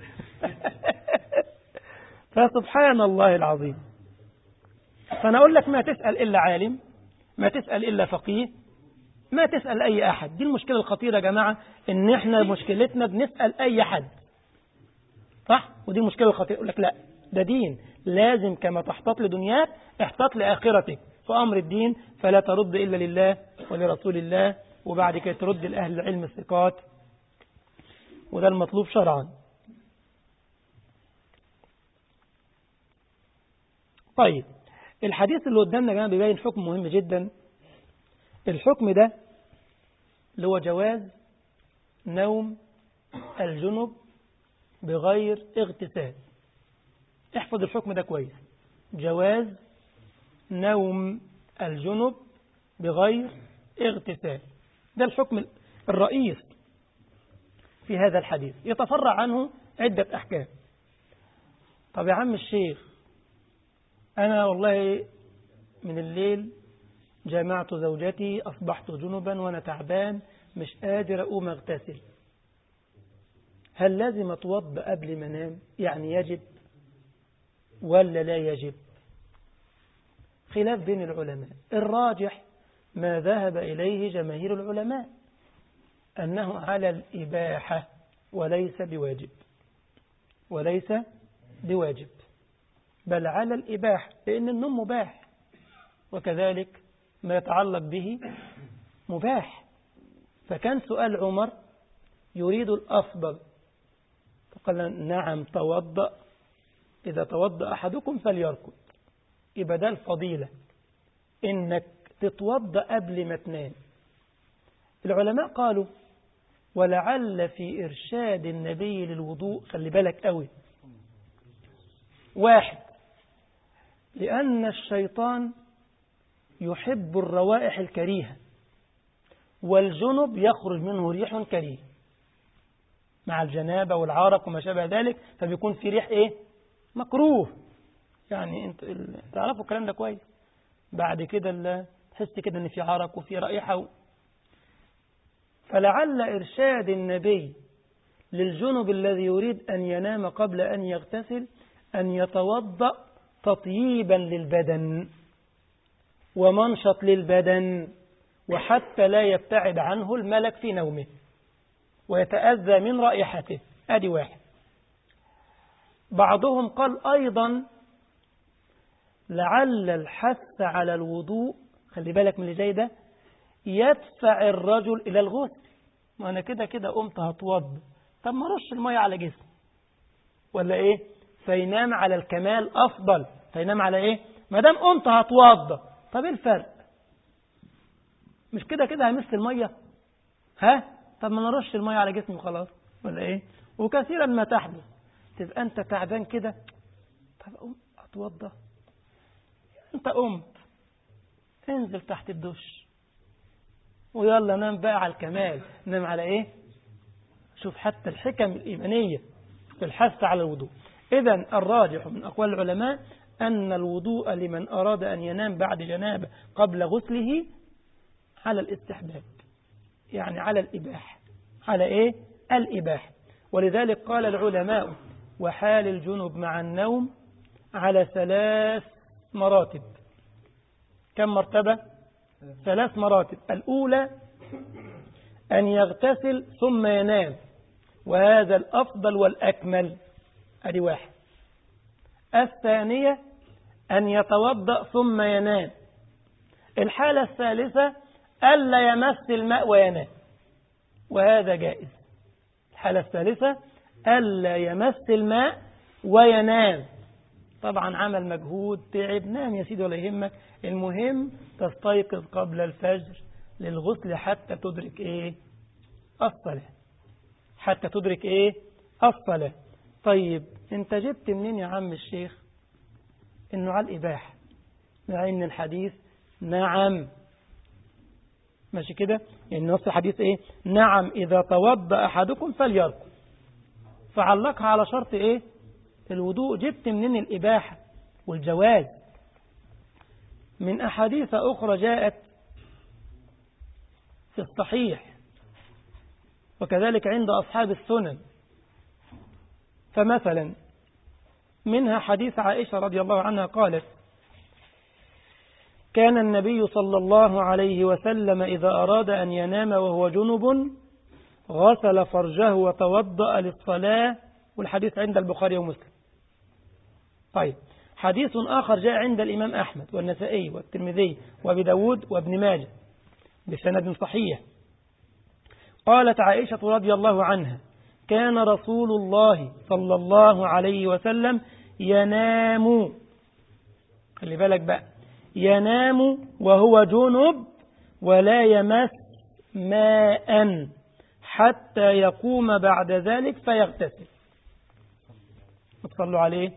فسبحان الله العظيم فانا اقول لك ما تسال الا عالم ما تسال الا فقيه ما تسال اي احد دي المشكله الخطيره يا جماعه ان احنا مشكلتنا بنسال اي حد صح ودي المشكله الخطيره يقول لك لا ده دين لازم كما تحتاط لدنياك احتاط لاخرتك في امر الدين فلا ترد الا لله ولرسول الله وبعد كده ترد لاهل العلم الثقات وده المطلوب شرعا طيب الحديث اللي قدامنا يا جماعه بيبين حكم مهم جدا الحكم ده اللي هو جواز نوم الجنب بغير اغتسال احفظ الحكم ده كويس جواز نوم الجنب بغير اغتسال ده الحكم الرئيس في هذا الحديث يتفرع عنه عدة أحكام طب يا عم الشيخ أنا والله من الليل جامعت زوجتي أصبحت جنبا وأنا تعبان مش قادر أقوم أغتسل هل لازم أتوضأ قبل ما أنام يعني يجب ولا لا يجب خلاف بين العلماء الراجح ما ذهب إليه جماهير العلماء أنه على الإباحة وليس بواجب وليس بواجب بل على الإباحة لأن النوم مباح وكذلك ما يتعلق به مباح فكان سؤال عمر يريد الأفضل فقال نعم توضأ إذا توضأ أحدكم فليركض يبقى ده الفضيلة إنك تتوضأ قبل ما تنام العلماء قالوا ولعل في إرشاد النبي للوضوء خلي بالك قوي واحد لأن الشيطان يحب الروائح الكريهة والجنب يخرج منه ريح كريه مع الجنابة والعرق وما شابه ذلك فبيكون في ريح ايه مكروه يعني انت تعرفوا الكلام ده كويس بعد كده تحس كده ان في عرق وفي رائحة و... فلعل إرشاد النبي للجنب الذي يريد أن ينام قبل أن يغتسل أن يتوضأ تطييبا للبدن ومنشط للبدن وحتى لا يبتعد عنه الملك في نومه ويتأذى من رائحته أدي واحد بعضهم قال أيضا لعل الحث على الوضوء خلي بالك من اللي جاي ده يدفع الرجل إلى الغسل ما أنا كده كده قمت هتوضى طب ما رش المية على جسمي ولا إيه فينام على الكمال أفضل فينام على إيه ما دام قمت هتوضى طب إيه الفرق مش كده كده همس المية ها طب ما نرش المية على جسمي وخلاص ولا إيه وكثيرا ما تحدث تبقى أنت تعبان كده طب قوم أتوضى أنت قمت انزل تحت الدش ويلا نام بقى على الكمال نام على ايه شوف حتى الحكم الإيمانية في الحث على الوضوء إذا الراجح من أقوال العلماء أن الوضوء لمن أراد أن ينام بعد جنابه قبل غسله على الاستحباب يعني على الإباحة على إيه الإباحة ولذلك قال العلماء وحال الجنب مع النوم على ثلاث مراتب كم مرتبة ثلاث مراتب الأولى أن يغتسل ثم ينام وهذا الأفضل والأكمل أدي واحد الثانية أن يتوضأ ثم ينام الحالة الثالثة ألا يمس الماء وينام وهذا جائز الحالة الثالثة ألا يمس الماء وينام طبعا عمل مجهود تعب نام يا سيدي ولا يهمك المهم تستيقظ قبل الفجر للغسل حتى تدرك ايه الصلاة حتى تدرك ايه الصلاة طيب انت جبت منين يا عم الشيخ انه على الاباحة مع ان الحديث نعم ماشي كده يعني نص الحديث ايه نعم اذا توضأ احدكم فليركض فعلقها على شرط ايه الوضوء جبت منين الإباحة والجواز من أحاديث أخرى جاءت الصحيح وكذلك عند أصحاب السنن فمثلا منها حديث عائشة رضي الله عنها قالت كان النبي صلى الله عليه وسلم إذا أراد أن ينام وهو جنب غسل فرجه وتوضأ للصلاة والحديث عند البخاري ومسلم طيب حديث آخر جاء عند الإمام أحمد والنسائي والترمذي وابي داود وابن ماجه بسند صحيح قالت عائشة رضي الله عنها كان رسول الله صلى الله عليه وسلم ينام خلي بالك بقى ينام وهو جنب ولا يمس ماء حتى يقوم بعد ذلك فيغتسل صلوا عليه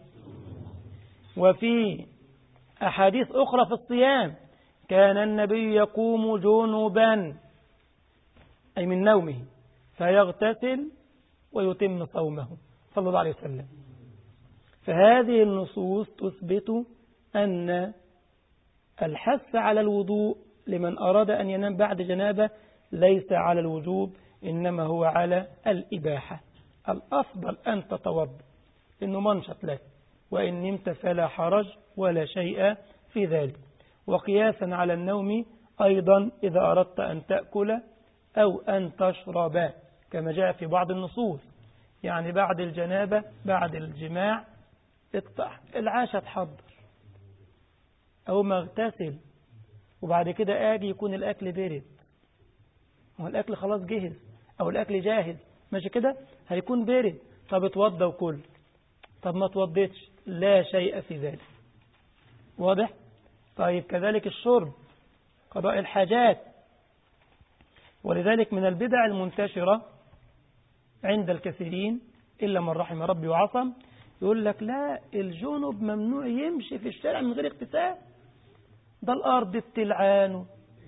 وفي أحاديث أخرى في الصيام كان النبي يقوم جنبا أي من نومه فيغتسل ويتم صومه صلى الله عليه وسلم فهذه النصوص تثبت أن الحث على الوضوء لمن أراد أن ينام بعد جنابه ليس على الوجوب إنما هو على الإباحة الأفضل أن تتوضا إنه منشط لك وإن نمت فلا حرج ولا شيء في ذلك وقياسا على النوم أيضا إذا أردت أن تأكل أو أن تشرب كما جاء في بعض النصوص يعني بعد الجنابة بعد الجماع العاشة تحضر أو ما اغتسل وبعد كده آجي يكون الأكل برد هو الأكل خلاص جهز أو الأكل جاهز ماشي كده هيكون برد طب اتوضى وكل طب ما توضيتش لا شيء في ذلك واضح طيب كذلك الشرب قضاء الحاجات ولذلك من البدع المنتشرة عند الكثيرين إلا من رحم ربي وعصم يقول لك لا الجنب ممنوع يمشي في الشارع من غير اغتسال ده الأرض بتلعانه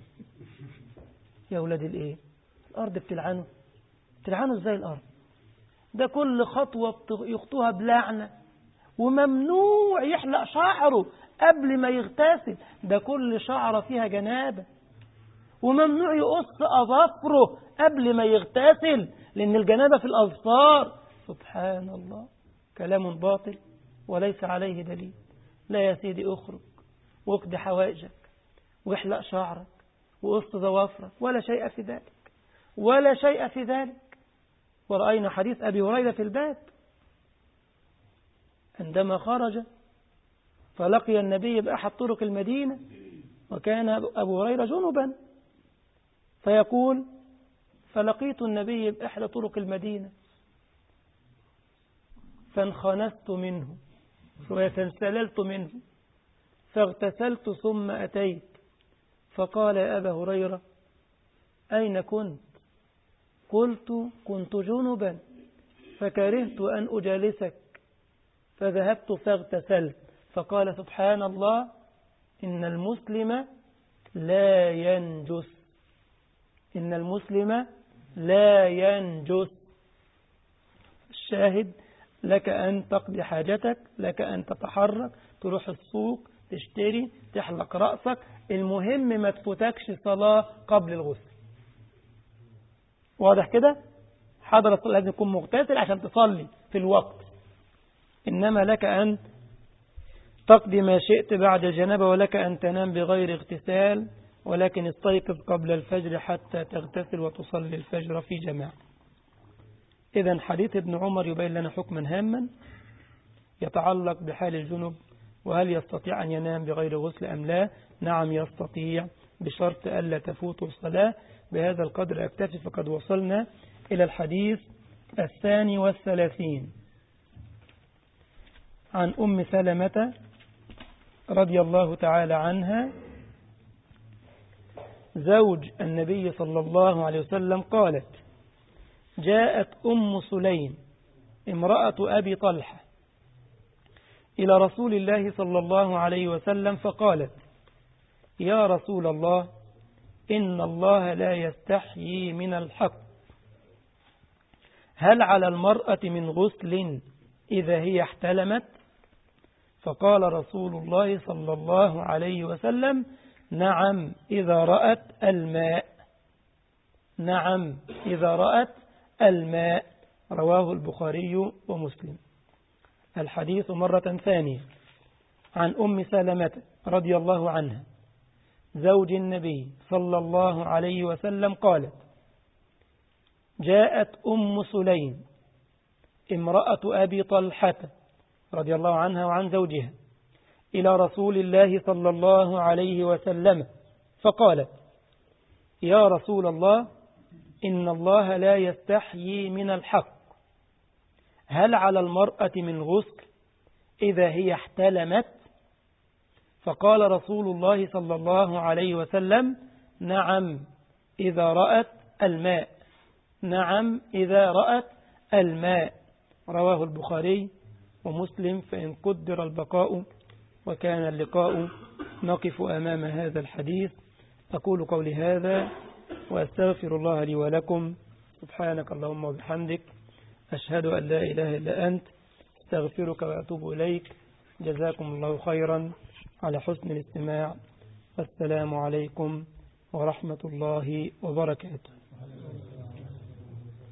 يا ولاد الايه الأرض بتلعنه بتلعنه ازاي الأرض ده كل خطوة يخطوها بلعنة وممنوع يحلق شعره قبل ما يغتسل ده كل شعرة فيها جنابة وممنوع يقص أظافره قبل ما يغتسل لأن الجنابة في الأظفار سبحان الله كلام باطل وليس عليه دليل لا يا سيدي أخرج واقضي حوائجك واحلق شعرك وقص ضوافرك ولا شيء في ذلك ولا شيء في ذلك ورأينا حديث أبي هريرة في الباب عندما خرج فلقي النبي بأحد طرق المدينة وكان أبو هريرة جنبا فيقول فلقيت النبي بإحدى طرق المدينة فانخنست منه وتنسللت منه فاغتسلت ثم أتيت فقال يا أبا هريرة أين كنت قلت كنت جنبا فكرهت أن أجالسك فذهبت فاغتسلت فقال سبحان الله إن المسلم لا ينجس إن المسلم لا ينجس الشاهد لك أن تقضي حاجتك لك أن تتحرك تروح السوق تشتري تحلق رأسك المهم ما تفوتكش صلاة قبل الغسل واضح كده حضر الصلاة لازم يكون مغتسل عشان تصلي في الوقت إنما لك أن تقضي ما شئت بعد الجنابة ولك أن تنام بغير اغتسال ولكن استيقظ قبل الفجر حتى تغتسل وتصلي الفجر في جماعة إذا حديث ابن عمر يبين لنا حكما هاما يتعلق بحال الجنب وهل يستطيع أن ينام بغير غسل أم لا نعم يستطيع بشرط ألا تفوت الصلاة بهذا القدر أكتفي فقد وصلنا إلى الحديث الثاني والثلاثين عن أم سلمة رضي الله تعالى عنها زوج النبي صلى الله عليه وسلم قالت جاءت أم سليم امرأة أبي طلحة إلى رسول الله صلى الله عليه وسلم فقالت يا رسول الله إن الله لا يستحيي من الحق هل على المرأة من غسل إذا هي احتلمت فقال رسول الله صلى الله عليه وسلم نعم إذا رأت الماء نعم إذا رأت الماء رواه البخاري ومسلم الحديث مرة ثانية عن أم سلمة رضي الله عنها زوج النبي صلى الله عليه وسلم قالت جاءت أم سليم امرأة أبي طلحة رضي الله عنها وعن زوجها إلى رسول الله صلى الله عليه وسلم فقالت يا رسول الله إن الله لا يستحيي من الحق هل على المرأة من غسل إذا هي احتلمت فقال رسول الله صلى الله عليه وسلم نعم إذا رأت الماء نعم إذا رأت الماء رواه البخاري ومسلم فإن قدر البقاء وكان اللقاء نقف أمام هذا الحديث أقول قولي هذا وأستغفر الله لي ولكم سبحانك اللهم وبحمدك أشهد أن لا إله إلا أنت استغفرك وأتوب إليك جزاكم الله خيرا على حسن الاستماع والسلام عليكم ورحمة الله وبركاته